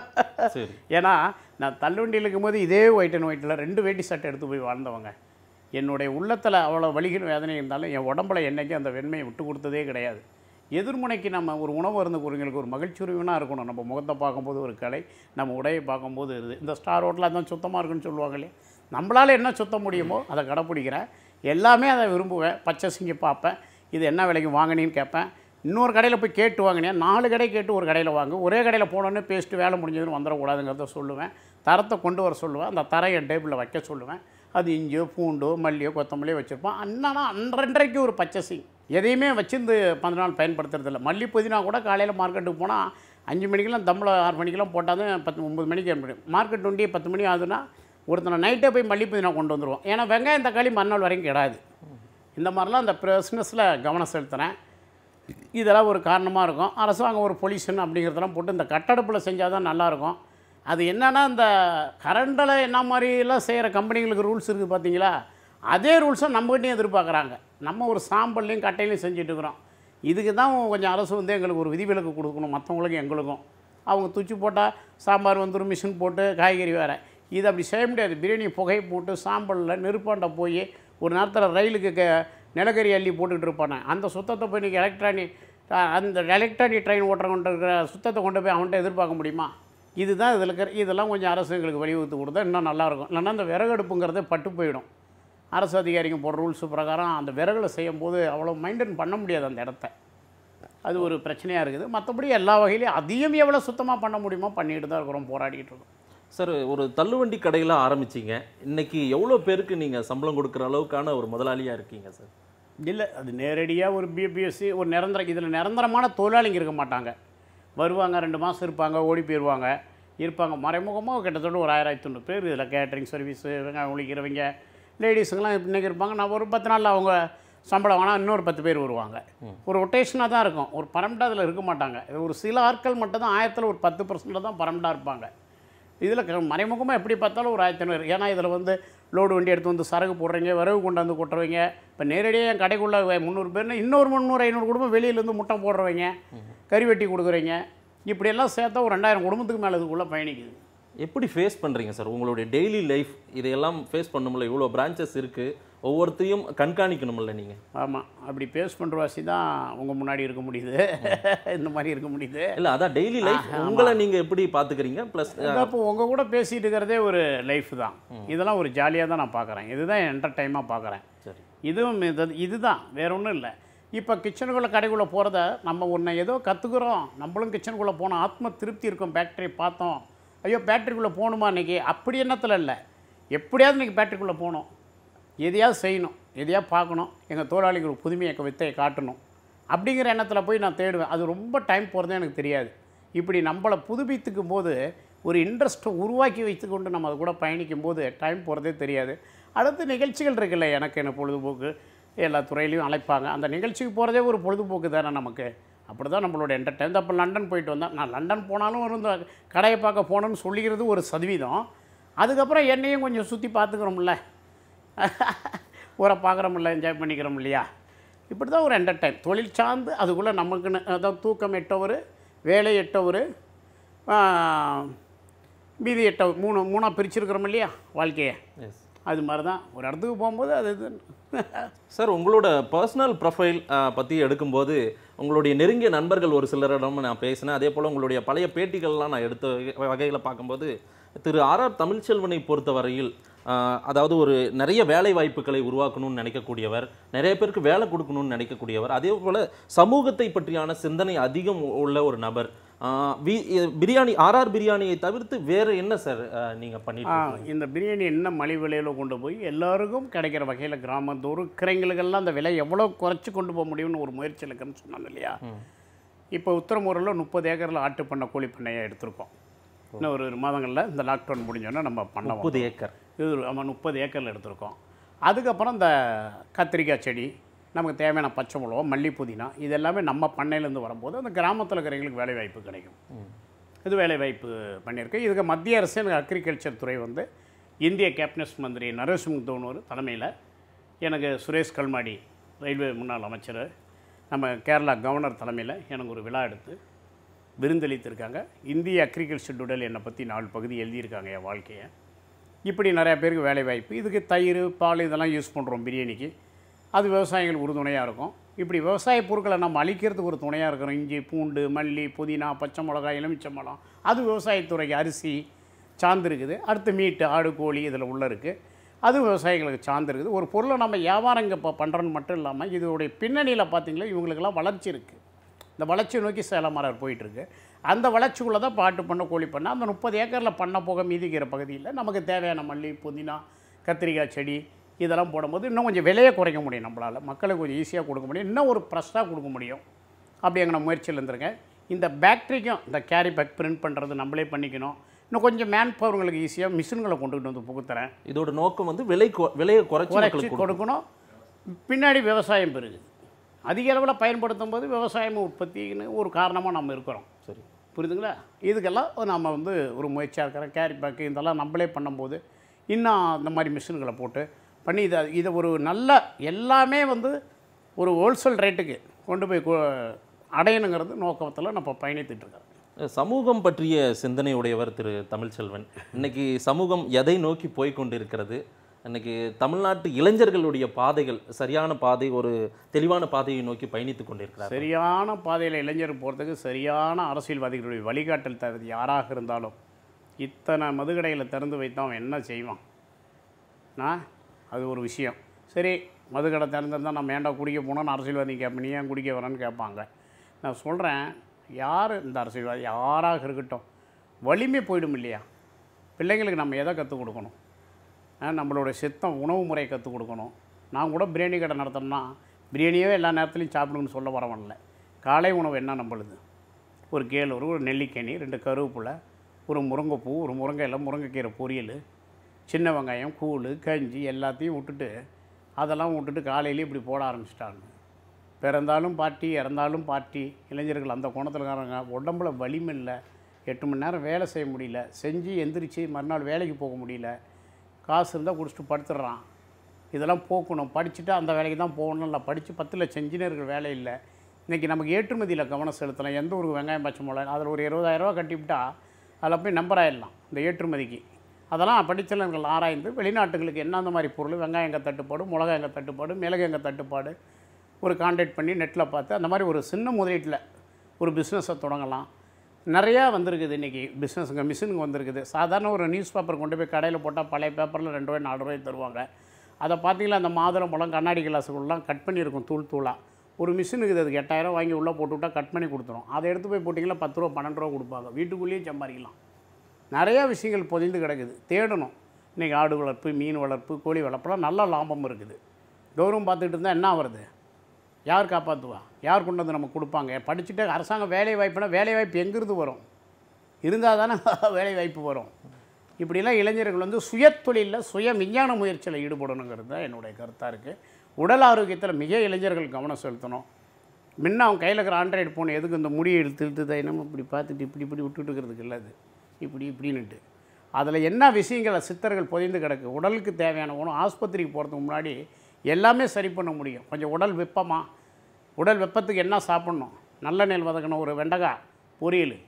B: சரி
C: ஏன்னா நான் தள்ளுவண்டியில் இருக்கும்போது இதே ஒயிட் அண்ட் ஒயிட்டில் ரெண்டு வேட்டி சட்டை எடுத்து போய் வாழ்ந்தவங்க என்னுடைய உள்ளத்தில் அவ்வளோ வலிகள் வேதனை இருந்தாலும் என் உடம்புல என்னைக்கும் அந்த வெண்மையை விட்டு கொடுத்ததே கிடையாது எதிர்முனைக்கு நம்ம ஒரு உணவு இருந்த குறைங்களுக்கு ஒரு மகிழ்ச்சியுரிவனாக இருக்கணும் நம்ம முகத்தை பார்க்கும்போது ஒரு கலை நம்ம உடையை பார்க்கும்போது இருக்குது இந்த ஸ்டார் ஹோட்டலில் அதான் சுத்தமாக இருக்குன்னு சொல்லுவாங்களே நம்மளால் என்ன சுத்த முடியுமோ அதை கடைப்பிடிக்கிறேன் எல்லாமே அதை விரும்புவேன் பச்சை சிங்கி பார்ப்பேன் இது என்ன விலைக்கு வாங்கினீன்னு கேட்பேன் இன்னொரு கடையில் போய் கேட்டு வாங்கினேன் நாலு கடை கேட்டு ஒரு கடையில் வாங்கு ஒரே கடையில் போனோன்னே பேஸ்ட்டு வேலை முடிஞ்சதுன்னு வந்துடக்கூடாதுங்கிறத சொல்லுவேன் தரத்தை கொண்டு வர சொல்லுவேன் அந்த தரை என் டேபிளில் வைக்க சொல்லுவேன் அது இஞ்சியோ பூண்டோ மல்லியோ கொத்தமல்லியோ வச்சுருப்போம் அண்ணனா அன்றன்றைக்கு ஒரு பச்சை சிங் எதையுமே வச்சிருந்து பத்து நாள் பயன்படுத்துறதில்ல மல்லி புதினா கூட காலையில் மார்க்கெட்டுக்கு போனால் அஞ்சு மணிக்கெல்லாம் தம்பளை ஆறு மணிக்கெல்லாம் போட்டால் தான் பத்து ஒம்பது மணிக்கு ஏற முடியும் மார்க்கெட் ஒண்டியே பத்து மணி ஆகுதுன்னா ஒருத்தனை நைட்டே போய் மல்லி புதினா கொண்டு வந்துடுவோம் ஏன்னா வெங்காயம் தக்காளி மறுநாள் வரைக்கும் கிடாது இந்த மாதிரிலாம் அந்த பிஸ்னஸில் கவனம் செலுத்துகிறேன் இதெல்லாம் ஒரு காரணமாக இருக்கும் அரசாங்கம் ஒரு பொல்யூஷன் அப்படிங்கிறதெல்லாம் போட்டு இந்த கட்டடப்பில் செஞ்சால் தான் நல்லாயிருக்கும் அது என்னன்னா இந்த கரண்டில் என்ன மாதிரிலாம் செய்கிற கம்பெனிகளுக்கு ரூல்ஸ் இருக்குது பார்த்தீங்களா அதே ரூல்ஸை நம்மகிட்டையும் எதிர்பார்க்குறாங்க நம்ம ஒரு சாம்பல்லையும் கட்டையிலையும் செஞ்சுட்டு இருக்கிறோம் இதுக்கு தான் கொஞ்சம் அரசு வந்து எங்களுக்கு ஒரு விதிவிலக்கு கொடுக்கணும் மற்றவங்களுக்கும் எங்களுக்கும் அவங்க தூச்சி போட்டால் சாம்பார் வந்துடும் மிஷின் போட்டு காய்கறி வேறு இது அப்படி செய்ய முடியாது பிரியாணி புகை போட்டு சாம்பலில் நெருப்பாண்ட போய் ஒரு நேரத்தில் ரயிலுக்கு க நிலக்கரி அள்ளி போட்டுக்கிட்டு இருப்பானே அந்த சுத்தத்தை போய் இன்றைக்கி எலக்ட்ரானிக் அந்த எலக்ட்ரானிக் ட்ரெயின் ஓட்டுறவன்ட்டு இருக்கிற சுத்தத்தை கொண்டு போய் அவன்கிட்ட எதிர்பார்க்க முடியுமா இதுதான் இதில் இருக்கிற இதெல்லாம் கொஞ்சம் அரசு எங்களுக்கு வழிவகுத்து கொடுத்தா இன்னும் நல்லாயிருக்கும் இல்லைன்னா அந்த விறகடுப்புங்கிறதே பட்டு போயிடும் அரசு அதிகாரிங்க போடுற ரூல்ஸ் பிரகாரம் அந்த விறகுல செய்யும்போது அவ்வளோ மெயின்டைன் பண்ண முடியாது அந்த இடத்த அது ஒரு பிரச்சனையாக இருக்குது மற்றபடி எல்லா வகையிலையும் அதையும் எவ்வளோ சுத்தமாக பண்ண முடியுமோ பண்ணிட்டு தான் இருக்கிறோம் போராடிட்டு இருக்கோம்
B: சார் ஒரு தள்ளுவண்டி கடையில் ஆரம்பிச்சீங்க இன்னைக்கு எவ்வளோ பேருக்கு நீங்கள் சம்பளம் கொடுக்குற அளவுக்கான ஒரு முதலாளியாக இருக்கீங்க சார்
C: இல்லை அது நேரடியாக ஒரு பிபிஎஸ்சி ஒரு நிரந்தர இதில் நிரந்தரமான தொழிலாளிங்க இருக்க மாட்டாங்க வருவாங்க ரெண்டு மாதம் இருப்பாங்க ஓடி போயிடுவாங்க இருப்பாங்க மறைமுகமாக கிட்டத்தட்ட ஒரு ஆயிரத்தி தொண்ணூறு பேர் இதில் கேட்ரிங் சர்வீஸு வெங்காயம் ஒழிக்கிறவங்க லேடிஸுங்கெல்லாம் இன்றைக்கி இருப்பாங்க நான் ஒரு பத்து நாளில் அவங்க சம்பளம் வேணால் இன்னொரு பத்து பேர் வருவாங்க ஒரு ரொட்டேஷனாக தான் இருக்கும் ஒரு பரம்டாக அதில் இருக்க மாட்டாங்க இது ஒரு சில ஆட்கள் மட்டும் தான் ஆயிரத்தில் ஒரு பத்து பர்சன்டில் தான் பரம்டாக இருப்பாங்க இதில் மறைமுகமாக எப்படி பார்த்தாலும் ஒரு ஆயிரத்தி ஐநூறு ஏன்னா இதில் வந்து லோடு வண்டி எடுத்து வந்து சரக்கு போடுறீங்க வரவு கொண்டாந்து கொட்டுறவங்க இப்போ நேரடியாக என் கடைக்குள்ளே முந்நூறு பேர்னா இன்னொரு முந்நூறு ஐநூறு குடும்பம் வெளியிலேருந்து முட்டை போடுறவங்க கறி வெட்டி கொடுக்குறீங்க இப்படியெல்லாம் சேர்த்தா ஒரு ரெண்டாயிரம் குடும்பத்துக்கு மேலே இதுக்குள்ளே பயணிக்குது
B: எப்படி ஃபேஸ் பண்ணுறீங்க சார் உங்களுடைய டெய்லி லைஃப் இதையெல்லாம் ஃபேஸ் பண்ணும்ல இவ்வளோ பிரான்ச்சஸ் இருக்குது ஒவ்வொருத்தையும் கண்காணிக்கணும்ல நீங்கள்
C: ஆமாம் அப்படி பேஸ் பண்ணுற வாசி தான் உங்கள் முன்னாடி இருக்க முடியுது இந்த மாதிரி இருக்க முடியுது
B: இல்லை அதான் டெய்லி லைஃப் உங்களை நீங்கள் எப்படி பார்த்துக்கிறீங்க ப்ளஸ்
C: இப்போ உங்கள் கூட பேசிகிட்டு இருக்கிறதே ஒரு லைஃப் தான் இதெல்லாம் ஒரு ஜாலியாக தான் நான் பார்க்குறேன் இதுதான் என்டர்டைமாக பார்க்குறேன்
B: சரி
C: இதுவும் இது இதுதான் வேற ஒன்றும் இல்லை இப்போ கிச்சனுக்குள்ளே கடைக்குள்ளே போகிறத நம்ம ஒன்று ஏதோ கற்றுக்குறோம் நம்மளும் கிச்சனுக்குள்ளே போனோம் ஆத்ம திருப்தி இருக்கும் பேக்டரி பார்த்தோம் ஐயோ பேக்டரிக்குள்ளே போகணுமா இன்றைக்கி அப்படி எண்ணத்தில் இல்லை எப்படியாவது இன்றைக்கி பேக்டரிக்குள்ளே போகணும் எதையாவது செய்யணும் எதையாவது பார்க்கணும் எங்கள் தொழிலாளிகள் ஒரு புதுமையை வித்தையை காட்டணும் அப்படிங்கிற எண்ணத்தில் போய் நான் தேடுவேன் அது ரொம்ப டைம் போகிறதே எனக்கு தெரியாது இப்படி நம்மளை புதுப்பித்துக்கும் போது ஒரு இன்ட்ரெஸ்ட்டை உருவாக்கி வைத்துக்கொண்டு நம்ம அது கூட பயணிக்கும் போது டைம் போகிறதே தெரியாது அடுத்து நிகழ்ச்சிகள் இருக்குல்ல எனக்கு என்ன பொழுதுபோக்கு எல்லா துறையிலையும் அழைப்பாங்க அந்த நிகழ்ச்சிக்கு போகிறதே ஒரு பொழுதுபோக்கு தானே நமக்கு அப்படி தான் நம்மளோட என்டர்டைன் அப்போ லண்டன் போயிட்டு வந்தேன் நான் லண்டன் போனாலும் ஒரு இந்த கடையை பார்க்க போனேன்னு சொல்லிக்கிறது ஒரு சதவீதம் அதுக்கப்புறம் என்னையும் கொஞ்சம் சுற்றி பார்த்துக்கிறோம்ல ஊரை பார்க்குறோம்ல என்ஜாய் பண்ணிக்கிறோம் இல்லையா இப்படி தான் ஒரு என்டர்டைன் தொழில் சார்ந்து அதுக்குள்ளே நமக்குன்னு அதாவது தூக்கம் எட்டவர் வேலை எட்டவர் மீதி எட்டவர் மூணு மூணாக பிரிச்சிருக்கிறோம் இல்லையா வாழ்க்கையை
B: எஸ்
C: அது மாதிரி தான் ஒரு இடத்துக்கு போகும்போது அது இது
B: சார் உங்களோட பர்சனல் ப்ரொஃபைல் பற்றி எடுக்கும்போது உங்களுடைய நெருங்கிய நண்பர்கள் ஒரு சிலரிடம் நான் பேசினேன் அதே போல் உங்களுடைய பழைய பேட்டிகள்லாம் நான் எடுத்த வகையில் பார்க்கும்போது திரு ஆர் ஆர் தமிழ்ச்செல்வனை பொறுத்தவரையில் ஆஹ், அதாவது ஒரு நிறைய வேலை வாய்ப்புகளை உருவாக்கணும்னு நினைக்கக்கூடியவர் நிறைய பேருக்கு வேலை கொடுக்கணும்னு நினைக்கக்கூடியவர் அதே போல் சமூகத்தை பற்றியான சிந்தனை அதிகம் உள்ள ஒரு நபர் ஆஹ், வி- பிரியாணி ஆர்ஆர் பிரியாணியை தவிர்த்து வேற என்ன சார் நீங்கள் பண்ணிட்டு
C: ஆ,
B: இருக்கீங்க?
C: இந்த பிரியாணி என்ன மலிவு விலையில் கொண்டு போய் எல்லாருக்கும் கிடைக்கிற வகையில் கிராமத்தோறும் கிரைங்களுக்கெல்லாம் அந்த விலை எவ்வளோ குறைச்சி கொண்டு போக முடியும்னு ஒரு முயற்சி இருக்குன்னு சொன்னாங்க இல்லையா இப்போ உத்தரமூரில் முப்பது ஏக்கரில் ஆட்டு பண்ணை கோழி பண்ணையை எடுத்திருக்கோம் இன்னும் ஒரு ஒரு மாதங்களில் இந்த லாக்டவுன் முடிஞ்சோன்னா நம்ம பண்ண
B: முப்பது ஏக்கர்
C: இது ஒரு ஆமாம் முப்பது ஏக்கரில் எடுத்திருக்கோம் அதுக்கப்புறம் இந்த கத்திரிக்காய் செடி நமக்கு தேவையான பச்சை மிளகா மல்லி புதினா இது எல்லாமே நம்ம பண்ணையிலேருந்து வரும்போது அந்த கிராமத்தில் இருக்கிறவங்களுக்கு வேலை வாய்ப்பு கிடைக்கும் இது வேலை வாய்ப்பு பண்ணியிருக்கு இதுக்கு மத்திய அரசு எனக்கு அக்ரிகல்ச்சர் துறை வந்து இந்திய கேபினட் மந்திரி நரேஷ் தோனூர் தலைமையில் எனக்கு சுரேஷ் கல்மாடி ரயில்வே முன்னாள் அமைச்சர் நம்ம கேரளா கவர்னர் தலைமையில் எனக்கு ஒரு விழா எடுத்து விருந்தளித்திருக்காங்க இந்திய அக்ரிகல்ச்சர் டுடல் என்னை பற்றி நாலு பகுதி எழுதியிருக்காங்க என் வாழ்க்கையை இப்படி நிறையா பேருக்கு வேலை வாய்ப்பு இதுக்கு தயிர் பால் இதெல்லாம் யூஸ் பண்ணுறோம் பிரியாணிக்கு அது விவசாயிகள் உறுதுணையாக இருக்கும் இப்படி விவசாய பொருட்களை நம்ம அழிக்கிறதுக்கு ஒரு துணையாக இருக்கிறோம் இஞ்சி பூண்டு மல்லி புதினா பச்சை மிளகாய் எலுமிச்சம்பழம் அது விவசாயத்துறைக்கு அரிசி சார்ந்து இருக்குது அடுத்து மீட்டு ஆடு கோழி இதில் உள்ள இருக்குது அது விவசாயிகளுக்கு சார்ந்து இருக்குது ஒரு பொருளை நம்ம வியாபாரம் இங்கே இப்போ பண்ணுறோன்னு மட்டும் இல்லாமல் இதோடைய பின்னணியில் பார்த்தீங்களா இவங்களுக்கெல்லாம் வளர்ச்சி இருக்குது இந்த வளர்ச்சியை நோக்கி சேலமலர் போயிட்டுருக்கு அந்த வளர்ச்சிக்குள்ளே தான் பாட்டு பண்ண கோழி பண்ண அந்த முப்பது ஏக்கரில் பண்ண போக மீதிக்கிற பகுதியில் நமக்கு தேவையான மல்லி புதினா கத்திரிக்காய் செடி இதெல்லாம் போடும்போது இன்னும் கொஞ்சம் விலையை குறைக்க முடியும் நம்மளால் மக்களுக்கு கொஞ்சம் ஈஸியாக கொடுக்க முடியும் இன்னும் ஒரு ப்ரெஷ்ஷாக கொடுக்க முடியும் அப்படி எங்கள் நான் முயற்சியில் இருந்திருக்கேன் இந்த பேக்ட்ரிக்கும் இந்த கேரி பேக் பிரிண்ட் பண்ணுறது நம்மளே பண்ணிக்கணும் இன்னும் கொஞ்சம் மேன் பவர்களுக்கு ஈஸியாக மிஷின்களை கொண்டுகிட்டு வந்து புகுத்துறேன்
B: இதோட நோக்கம் வந்து விலை கொ- விலையை குறைச்சி
C: குறைச்சி
B: மக்களுக்கு கொடுக்கணும்.
C: கொடுக்கணும் பின்னாடி விவசாயம் பெருகுது அதிக அளவில் பயன்படுத்தும் போது விவசாயம் உற்பத்தின்னு ஒரு காரணமாக நம்ம இருக்கிறோம்
B: சரி
C: புரியுதுங்களா இதுக்கெல்லாம் நம்ம வந்து ஒரு முயற்சியாக இருக்கிறோம் கேரி பேக்கு இதெல்லாம் நம்மளே பண்ணும்போது இன்னும் இந்த மாதிரி மிஷின்களை போட்டு பண்ணி இதை இதை ஒரு நல்ல எல்லாமே வந்து ஒரு ஹோல்சேல் ரேட்டுக்கு கொண்டு போய் கு- அடையணுங்கிறது நோக்கத்தில் நம்ம பயணித்துட்டு இருக்கோம்
B: சமூகம் பற்றிய சிந்தனை உடையவர் திரு தமிழ்ச்செல்வன் இன்னைக்கு சமூகம் எதை நோக்கி போய் கொண்டிருக்கிறது இன்னைக்கு தமிழ்நாட்டு இளைஞர்களுடைய பாதைகள் சரியான பாதை ஒரு தெளிவான பாதையை நோக்கி பயணித்துக் கொண்டிருக்கிறார்
C: சரியான பாதையில் இளைஞர் போகிறதுக்கு சரியான அரசியல்வாதிகளுடைய வழிகாட்டல் தகுதி யாராக இருந்தாலும் இத்தனை மதுக்கடைகளை திறந்து வைத்து அவன் என்ன செய்வான் நான் அது ஒரு விஷயம் சரி மதுக்கடை திறந்திருந்தால் நம்ம ஏன்டா குடிக்க போனோன்னு அரசியல்வாதி கேட்பேன் நீ ஏன் குடிக்க வரேன்னு கேட்பாங்க நான் சொல்கிறேன் யார் இந்த அரசியல்வாதி யாராக இருக்கட்டும் வலிமை போயிடும் இல்லையா பிள்ளைங்களுக்கு நம்ம எதை கற்றுக் கொடுக்கணும் ஆ, நம்மளோட சித்தம் உணவு முறையை கற்றுக் கொடுக்கணும் நான் கூட பிரியாணி கடை நடத்தணும்னா பிரியாணியே எல்லா நேரத்துலையும் சாப்பிடுங்கன்னு சொல்ல வரவன்ல காலை உணவு என்ன நம்மளுது ஒரு கேளூர் ஒரு நெல்லிக்கனி ரெண்டு கருவேப்பிலை ஒரு முருங்கைப்பூ ஒரு முருங்கை இலை முருங்கைக்கீரை பொரியல் சின்ன வெங்காயம் கூழ் கஞ்சி எல்லாத்தையும் விட்டுட்டு அதெல்லாம் விட்டுட்டு காலையிலே இப்படி போட ஆரம்பிச்சிட்டாங்க பிறந்தாலும் பார்ட்டி இறந்தாலும் பார்ட்டி இளைஞர்கள் அந்த கோணத்துலக்காரங்க உடம்புல வலிமை இல்லை எட்டு மணி நேரம் வேலை செய்ய முடியல செஞ்சு எந்திரிச்சு மறுநாள் வேலைக்கு போக முடியல காசு இருந்தால் குடிச்சிட்டு படுத்துடுறான் இதெல்லாம் போக்கணும் படிச்சுட்டு அந்த வேலைக்கு தான் போகணும் இல்லை படித்து பத்து லட்சம் இன்ஜினியர்கள் வேலை இல்லை இன்றைக்கி நமக்கு ஏற்றுமதியில் கவனம் செலுத்தலாம் எந்த ஒரு வெங்காயம் பச்சை மிளகாய் அதில் ஒரு இருபதாயிரரூவா கட்டிவிட்டா அதில் போய் நம்பர் ஆயிடலாம் இந்த ஏற்றுமதிக்கு அதெல்லாம் படித்தவர்கள் ஆராய்ந்து வெளிநாட்டுகளுக்கு என்ன அந்த மாதிரி பொருள் வெங்காயம் எங்கே தட்டுப்பாடு மிளகாய் எங்கே தட்டுப்பாடு மிளகு எங்கே தட்டுப்பாடு ஒரு காண்டாக்ட் பண்ணி நெட்டில் பார்த்து அந்த மாதிரி ஒரு சின்ன முதலீட்டில் ஒரு பிஸ்னஸை தொடங்கலாம் நிறையா வந்திருக்குது இன்றைக்கி பிஸ்னஸுங்க மிஷினுங்க வந்திருக்குது சாதாரண ஒரு நியூஸ் பேப்பர் கொண்டு போய் கடையில் போட்டால் பழைய பேப்பரில் ரெண்டு ரூபாய் நாலு ரூபாய் தருவாங்க அதை பார்த்தீங்களா அந்த மாதுளம் பழம் கண்ணாடி கிளாஸுக்குள்ளலாம் கட் பண்ணியிருக்கும் தூள் தூளாக ஒரு மிஷின் இருக்குது அதுக்கு எட்டாயிரம் வாங்கி உள்ளே போட்டு விட்டா கட் பண்ணி கொடுத்துரும் அதை எடுத்து போய் போட்டிங்கன்னா பத்து ரூபா பன்னெண்டு ரூபா கொடுப்பாங்க வீட்டுக்குள்ளேயே சம்பாதிக்கலாம் நிறையா விஷயங்கள் பொதிந்து கிடக்குது தேடணும் இன்றைக்கி ஆடு வளர்ப்பு மீன் வளர்ப்பு கோழி வளர்ப்புலாம் நல்ல லாபம் இருக்குது கௌரவம் பார்த்துக்கிட்டு இருந்தால் என்ன வருது யார் காப்பாற்றுவா யார் கொண்டு வந்து நமக்கு கொடுப்பாங்க படிச்சுட்டு அரசாங்கம் வேலை வாய்ப்புனா வேலை வாய்ப்பு எங்கிருந்து வரும் இருந்தால் தானே வேலை வாய்ப்பு வரும் இப்படிலாம் இளைஞர்கள் வந்து சுயத்தொழிலில் சுய விஞ்ஞான முயற்சியில் ஈடுபடணுங்கிறது தான் என்னுடைய கருத்தாக இருக்குது உடல் ஆரோக்கியத்தில் மிக இளைஞர்கள் கவனம் செலுத்தணும் முன்ன அவன் கையில் இருக்கிற ஆண்ட்ராய்டு ஃபோன் எதுக்கு இந்த முடியை இழுத்து இழுத்து தான் நம்ம இப்படி பார்த்துட்டு இப்படி இப்படி விட்டுட்டு இருக்கிறதுக்கு இல்லை அது இப்படி இப்படின்னுட்டு அதில் என்ன விஷயங்களை சித்தர்கள் பொதிந்து கிடக்கு உடலுக்கு தேவையான உணவு ஆஸ்பத்திரிக்கு போகிறதுக்கு முன்னாடி எல்லாமே சரி பண்ண முடியும் கொஞ்சம் உடல் வெப்பமா உடல் வெப்பத்துக்கு என்ன சாப்பிட்ணும் நல்ல நெல் வதக்கணும் ஒரு வெண்டைக்காய் பொரியல்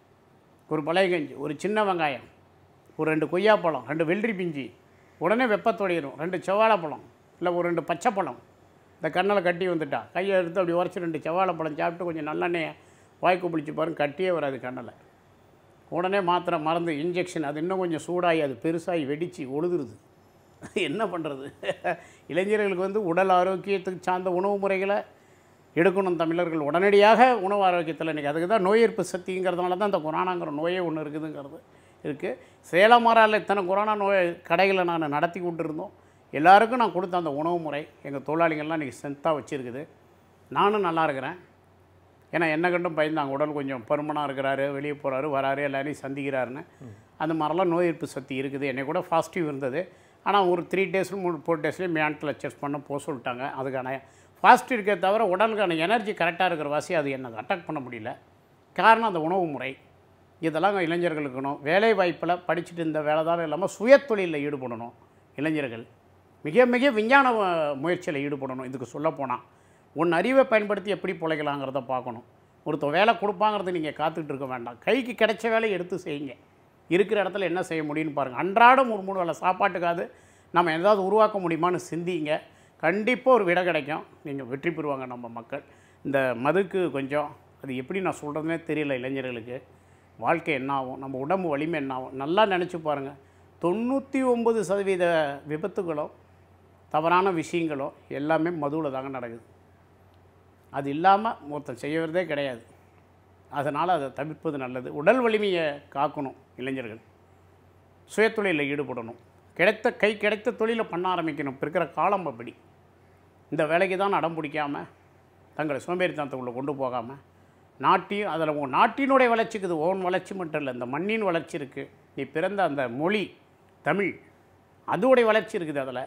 C: ஒரு பழைய கஞ்சி ஒரு சின்ன வெங்காயம் ஒரு ரெண்டு கொய்யாப்பழம் ரெண்டு வெள்ளரி பிஞ்சி உடனே வெப்பத்தொடையிடும் ரெண்டு செவ்வாழைப்பழம் இல்லை ஒரு ரெண்டு பச்சை பழம் இந்த கண்ணில் கட்டி வந்துட்டா கையை எடுத்து அப்படி உரைச்சி ரெண்டு செவ்வாழைப்பழம் சாப்பிட்டு கொஞ்சம் நல்லெண்ணெயை வாய்க்கு பிடிச்சி பாருங்க கட்டியே வராது கண்ணில் உடனே மாத்திரை மருந்து இன்ஜெக்ஷன் அது இன்னும் கொஞ்சம் சூடாகி அது பெருசாகி வெடித்து ஒழுதுருது என்ன பண்ணுறது இளைஞர்களுக்கு வந்து உடல் ஆரோக்கியத்துக்கு சார்ந்த உணவு முறைகளை எடுக்கணும் தமிழர்கள் உடனடியாக உணவு ஆரோக்கியத்தில் இன்றைக்கி அதுக்கு தான் நோய் எதிர்ப்பு சக்திங்கிறதுனால தான் இந்த கொரோனாங்கிற நோயே ஒன்று இருக்குதுங்கிறது இருக்குது சேலம் மாறால இத்தனை கொரோனா நோய் கடைகளை நான் நடத்தி கொண்டு இருந்தோம் எல்லாருக்கும் நான் கொடுத்த அந்த உணவு முறை எங்கள் தொழிலாளிகள்லாம் இன்றைக்கி ஸ்ட்ரென்த்தாக வச்சுருக்குது நானும் நல்லா இருக்கிறேன் ஏன்னா என்ன கண்டும் பயந்தாங்க உடல் கொஞ்சம் பருமனாக இருக்கிறாரு வெளியே போகிறாரு வராரு எல்லாரையும் சந்திக்கிறாருன்னு அந்த மாதிரிலாம் நோய் எதிர்ப்பு சக்தி இருக்குது என்னை கூட பாசிட்டிவ் இருந்தது ஆனால் ஒரு த்ரீ டேஸ் மூணு ஃபோர் டேஸ்லேயே மேண்ட்டில் செக் பண்ண போக சொல்லிட்டாங்க அதுக்கான ஃபாஸ்ட் இருக்கே தவிர உடலுக்கான எனர்ஜி கரெக்டாக இருக்கிற வாசி அது என்னை அட்டாக் பண்ண முடியல காரணம் அந்த உணவு முறை இதெல்லாம் இளைஞர்களுக்கு இருக்கணும் வேலை வாய்ப்பில் படிச்சுட்டு இந்த வேலை தான் இல்லாமல் சுயத்தொழிலில் ஈடுபடணும் இளைஞர்கள் மிக மிக விஞ்ஞான அஹ், முயற்சியில் ஈடுபடணும் இதுக்கு சொல்லப்போனால் உன் அறிவை பயன்படுத்தி எப்படி பிழைக்கலாங்கிறத பார்க்கணும் ஒருத்தர் வேலை கொடுப்பாங்கிறது நீங்கள் காத்துக்கிட்டு இருக்க வேண்டாம் கைக்கு கிடைச்ச வேலையை எடுத்து செய்யுங்க இருக்கிற இடத்துல என்ன செய்ய முடியும்னு பாருங்கள் அன்றாடம் ஒரு மூணு வேளை சாப்பாட்டுக்காவது நம்ம ஏதாவது உருவாக்க முடியுமான்னு சிந்திங்க கண்டிப்பாக ஒரு விடை கிடைக்கும் நீங்கள் வெற்றி பெறுவாங்க நம்ம மக்கள் இந்த மதுக்கு கொஞ்சம் அது எப்படி நான் சொல்கிறதுனே தெரியல இளைஞர்களுக்கு வாழ்க்கை என்ன ஆகும் நம்ம உடம்பு வலிமை என்ன ஆகும் நல்லா நினச்சி பாருங்கள் தொண்ணூற்றி ஒம்பது சதவீத விபத்துகளோ தவறான விஷயங்களோ எல்லாமே மதுவில் தாங்க நடக்குது அது இல்லாமல் ஒருத்தன் செய்யறதே கிடையாது அதனால் அதை தவிர்ப்பது நல்லது உடல் வலிமையை காக்கணும் இளைஞர்கள் சுயத்தொழிலில் ஈடுபடணும் கிடைத்த கை கிடைத்த தொழிலை பண்ண ஆரம்பிக்கணும் இப்போ இருக்கிற காலம் அப்படி இந்த வேலைக்கு தான் அடம் பிடிக்காமல் தங்களை சோம்பேறித்தனத்துக்குள்ளே கொண்டு போகாமல் நாட்டையும் அதில் உன் நாட்டினுடைய வளர்ச்சிக்கு இது ஓன் வளர்ச்சி மட்டும் இல்லை இந்த மண்ணின் வளர்ச்சி இருக்குது நீ பிறந்த அந்த மொழி தமிழ் அதோடைய வளர்ச்சி இருக்குது அதில்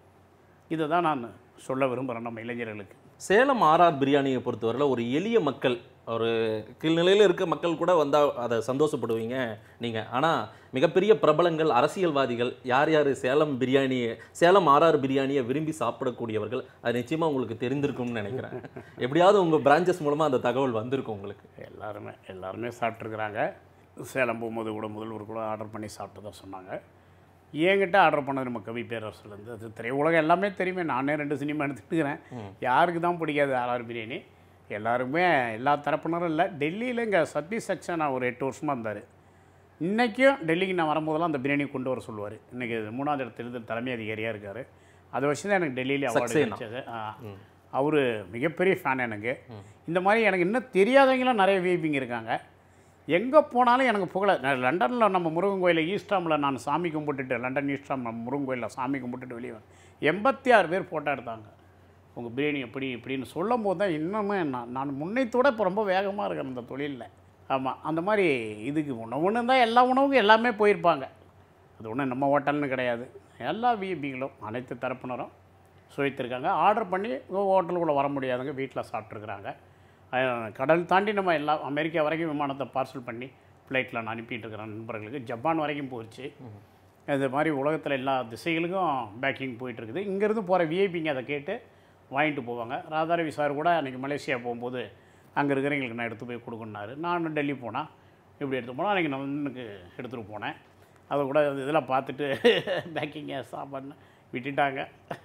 C: இதை தான் நான் சொல்ல விரும்புகிறேன் நம்ம இளைஞர்களுக்கு
B: சேலம் ஆர்ஆர் பிரியாணியை பொறுத்தவரையில் ஒரு எளிய மக்கள் ஒரு கீழ்நிலையில் இருக்க மக்கள் கூட வந்தால் அதை சந்தோஷப்படுவீங்க நீங்கள் ஆனால் மிகப்பெரிய பிரபலங்கள் அரசியல்வாதிகள் யார் யார் சேலம் பிரியாணியை சேலம் ஆர்ஆர் பிரியாணியை விரும்பி சாப்பிடக்கூடியவர்கள் அது நிச்சயமாக உங்களுக்கு தெரிந்திருக்கும்னு நினைக்கிறேன் எப்படியாவது உங்கள் பிரான்ச்சஸ் மூலமாக அந்த தகவல் வந்திருக்கும் உங்களுக்கு
C: எல்லாருமே எல்லாருமே சாப்பிட்ருக்குறாங்க சேலம் போகும்போது கூட முதல்வர் கூட ஆர்டர் பண்ணி சாப்பிட்டு தான் சொன்னாங்க என்கிட்ட ஆர்டர் பண்ணது நம்ம கவி பேரரசுலேருந்து அது திரையுலகம் எல்லாமே தெரியுமே நானே ரெண்டு சினிமா எடுத்துட்டுக்கிறேன் யாருக்கு தான் பிடிக்காது ஆர்ஆர் பிரியாணி எல்லாருமே எல்லா தரப்பினரும் இல்லை டெல்லியில் இங்கே சதீஷ் சக்சேனா ஒரு எட்டு வருஷமாக இருந்தார் இன்றைக்கும் டெல்லிக்கு நான் வரும்போதெல்லாம் அந்த பிரியாணி கொண்டு வர சொல்லுவார் இன்றைக்கி மூணாவது இடத்துல தலைமை அதிகாரியாக இருக்கார் அதை வச்சு தான் எனக்கு டெல்லியிலே அவார்டு
B: சக்சேனா.
C: கிடைச்சது அவர் மிகப்பெரிய ஃபேன் எனக்கு இந்த மாதிரி எனக்கு இன்னும் தெரியாதவங்களாம் நிறைய விஐபிங்க இருக்காங்க எங்கே போனாலும் எனக்கு புகழ நான் லண்டனில் நம்ம முருகன் கோயிலில் ஈஸ்டாமில் நான் சாமி கும்பிட்டுட்டு லண்டன் ஈஸ்டாம் நம்ம முருகன் கோயிலில் சாமி கும்பிட்டுட்டு வெளியே வந்தேன் எண்பத்தி ஆறு பேர் ஃபோட்டோ எடுத்தாங்க உங்கள் பிரியாணி எப்படி இப்படின்னு சொல்லும் போது தான் இன்னுமே நான் நான் முன்னைத்தோட இப்போ ரொம்ப வேகமாக இருக்கேன் இந்த தொழிலில் ஆமாம் அந்த மாதிரி இதுக்கு உணவுன்னு தான் எல்லா உணவுக்கும் எல்லாமே போயிருப்பாங்க அது ஒன்றும் நம்ம ஹோட்டல்னு கிடையாது எல்லா விஐபிகளும் அனைத்து தரப்பினரும் சுவைத்திருக்காங்க ஆர்டர் பண்ணி ஹோட்டலுக்குள்ளே வர முடியாதவங்க வீட்டில் சாப்பிட்ருக்குறாங்க அஹ் கடல் தாண்டி நம்ம எல்லா அமெரிக்கா வரைக்கும் விமானத்தை பார்சல் பண்ணி ஃப்ளைட்டில் நான் அனுப்பிட்டு இருக்கிற நண்பர்களுக்கு ஜப்பான் வரைக்கும் போயிடுச்சு இது மாதிரி உலகத்தில் எல்லா திசைகளுக்கும் பேக்கிங் போயிட்டுருக்குது இங்கேருந்து போகிற விஐபிங்க அதை கேட்டு வாங்கிட்டு போவாங்க ராதாரவி சார் கூட அன்றைக்கி மலேசியா போகும்போது அங்கே இருக்கிறவங்களுக்கு நான் எடுத்து போய் கொடுக்கணுனாரு நான் டெல்லி போனால் இப்படி எடுத்து போனால் அன்றைக்கி நான் எனக்கு எடுத்துகிட்டு போனேன் அதை கூட இதெல்லாம் பார்த்துட்டு பேக்கிங்கை சாப்பாடுன்னு விட்டுட்டாங்க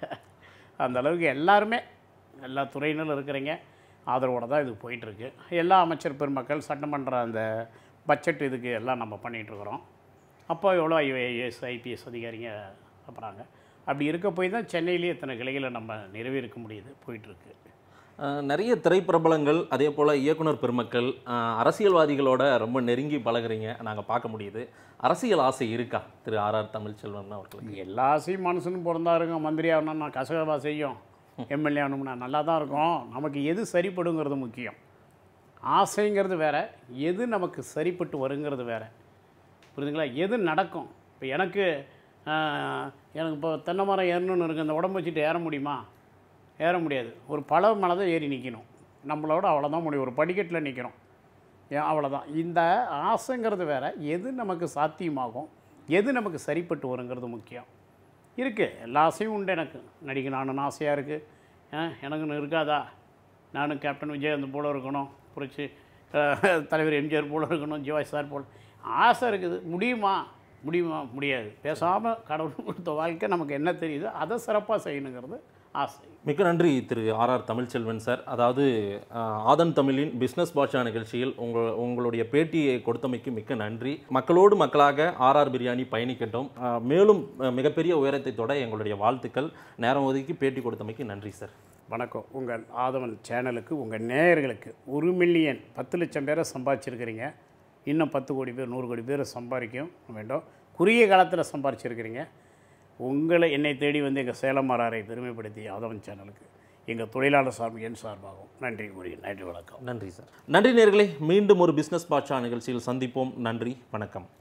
C: அந்த அளவுக்கு எல்லாருமே எல்லா துறையினரும் இருக்கிறீங்க ஆதரவோட தான் இது போயிட்டுருக்கு எல்லா அமைச்சர் பெருமக்கள் சட்டமன்ற அந்த பட்ஜெட் இதுக்கு எல்லாம் நம்ம பண்ணிகிட்ருக்குறோம் அப்போ எவ்வளோ ஐஏஎஸ் ஐபிஎஸ் அதிகாரிங்க அப்புறாங்க அப்படி இருக்க போய் தான் சென்னையிலேயே இத்தனை கிளைகளை நம்ம நிறைவேற்ற முடியுது போயிட்டுருக்கு
B: அஹ், நிறைய திரைப்பிரபலங்கள் அதே போல் இயக்குனர் பெருமக்கள் அஹ், அரசியல்வாதிகளோட ரொம்ப நெருங்கி பழகுறீங்க நாங்கள் பார்க்க முடியுது அரசியல் ஆசை இருக்கா திரு ஆர் ஆர் தமிழ்ச்செல்வன் அவர்களுக்கு
C: எல்லா ஆசையும் மனுஷனும் பிறந்தாருங்க மந்திரி ஆகணும்னா கசகவா செய்யும் எம்எல்ஏ ஆகணும்னா நல்லா தான் இருக்கும் நமக்கு எது சரிப்படுங்கிறது முக்கியம் ஆசைங்கிறது வேற எது நமக்கு சரிப்பட்டு வருங்கிறது வேற புரியுதுங்களா எது நடக்கும் இப்போ எனக்கு ஆஹ், எனக்கு இப்போ தென்னை மரம் ஏறணும்னு இருக்குது அந்த உடம்பு வச்சுட்டு ஏற முடியுமா ஏற முடியாது ஒரு பழ மலை தான் ஏறி நிற்கணும் நம்மளோட அவ்வளோதான் முடியும் ஒரு படிக்கட்டில் நிற்கிறோம் ஏன் அவ்வளோதான் இந்த ஆசைங்கிறது வேற எது நமக்கு சாத்தியமாகும் எது நமக்கு சரிப்பட்டு வருங்கிறது முக்கியம் இருக்குது எல்லா ஆசையும் உண்டு எனக்கு நடிக்கணும்னு ஆசையாக இருக்குது எனக்குன்னு இருக்காதா நானும் கேப்டன் விஜயகாந்த் போல இருக்கணும் புரட்சி அஹ், தலைவர் எம்ஜிஆர் போல இருக்கணும் ஜிவாய் சார் போல ஆசை இருக்குது முடியுமா முடியுமா முடியாது பேசாமல் கடவுள் கொடுத்த வாழ்க்கை நமக்கு என்ன தெரியுதோ அதை சிறப்பாக செய்யணுங்கிறது ஆசை
B: மிக்க நன்றி திரு ஆர் ஆர் தமிழ்ச்செல்வன் சார் அதாவது அஹ், ஆதன் தமிழின் பிஸ்னஸ் பாஷா நிகழ்ச்சியில் உங்கள் உங்களுடைய பேட்டியை கொடுத்தமைக்கு மிக்க நன்றி மக்களோடு மக்களாக ஆர் ஆர் பிரியாணி பயணிக்கட்டும் அஹ், மேலும் அஹ், மிகப்பெரிய உயரத்தை தொட எங்களுடைய வாழ்த்துக்கள் நேரம் ஒதுக்கி பேட்டி கொடுத்தமைக்கு நன்றி சார்
C: வணக்கம் உங்கள் ஆதவன் சேனலுக்கு உங்கள் நேயர்களுக்கு ஒரு மில்லியன் பத்து லட்சம் பேரை சம்பாதிச்சிருக்கிறீங்க இன்னும் பத்து கோடி பேர் நூறு கோடி பேரை சம்பாதிக்கும் வேண்டும் குறுகிய காலத்தில் சம்பாதிச்சிருக்கிறீங்க உங்களை என்னை தேடி வந்து எங்கள் சேலம் மாறாரை பெருமைப்படுத்தி ஆதவன் சேனலுக்கு எங்கள் தொழிலாளர் சார்பு என் சார்பாகவும் நன்றி கூறி நன்றி வணக்கம்
B: நன்றி சார் நன்றி நேர்களே மீண்டும் ஒரு பிஸ்னஸ் பாட்ஷா நிகழ்ச்சியில் சந்திப்போம் நன்றி வணக்கம்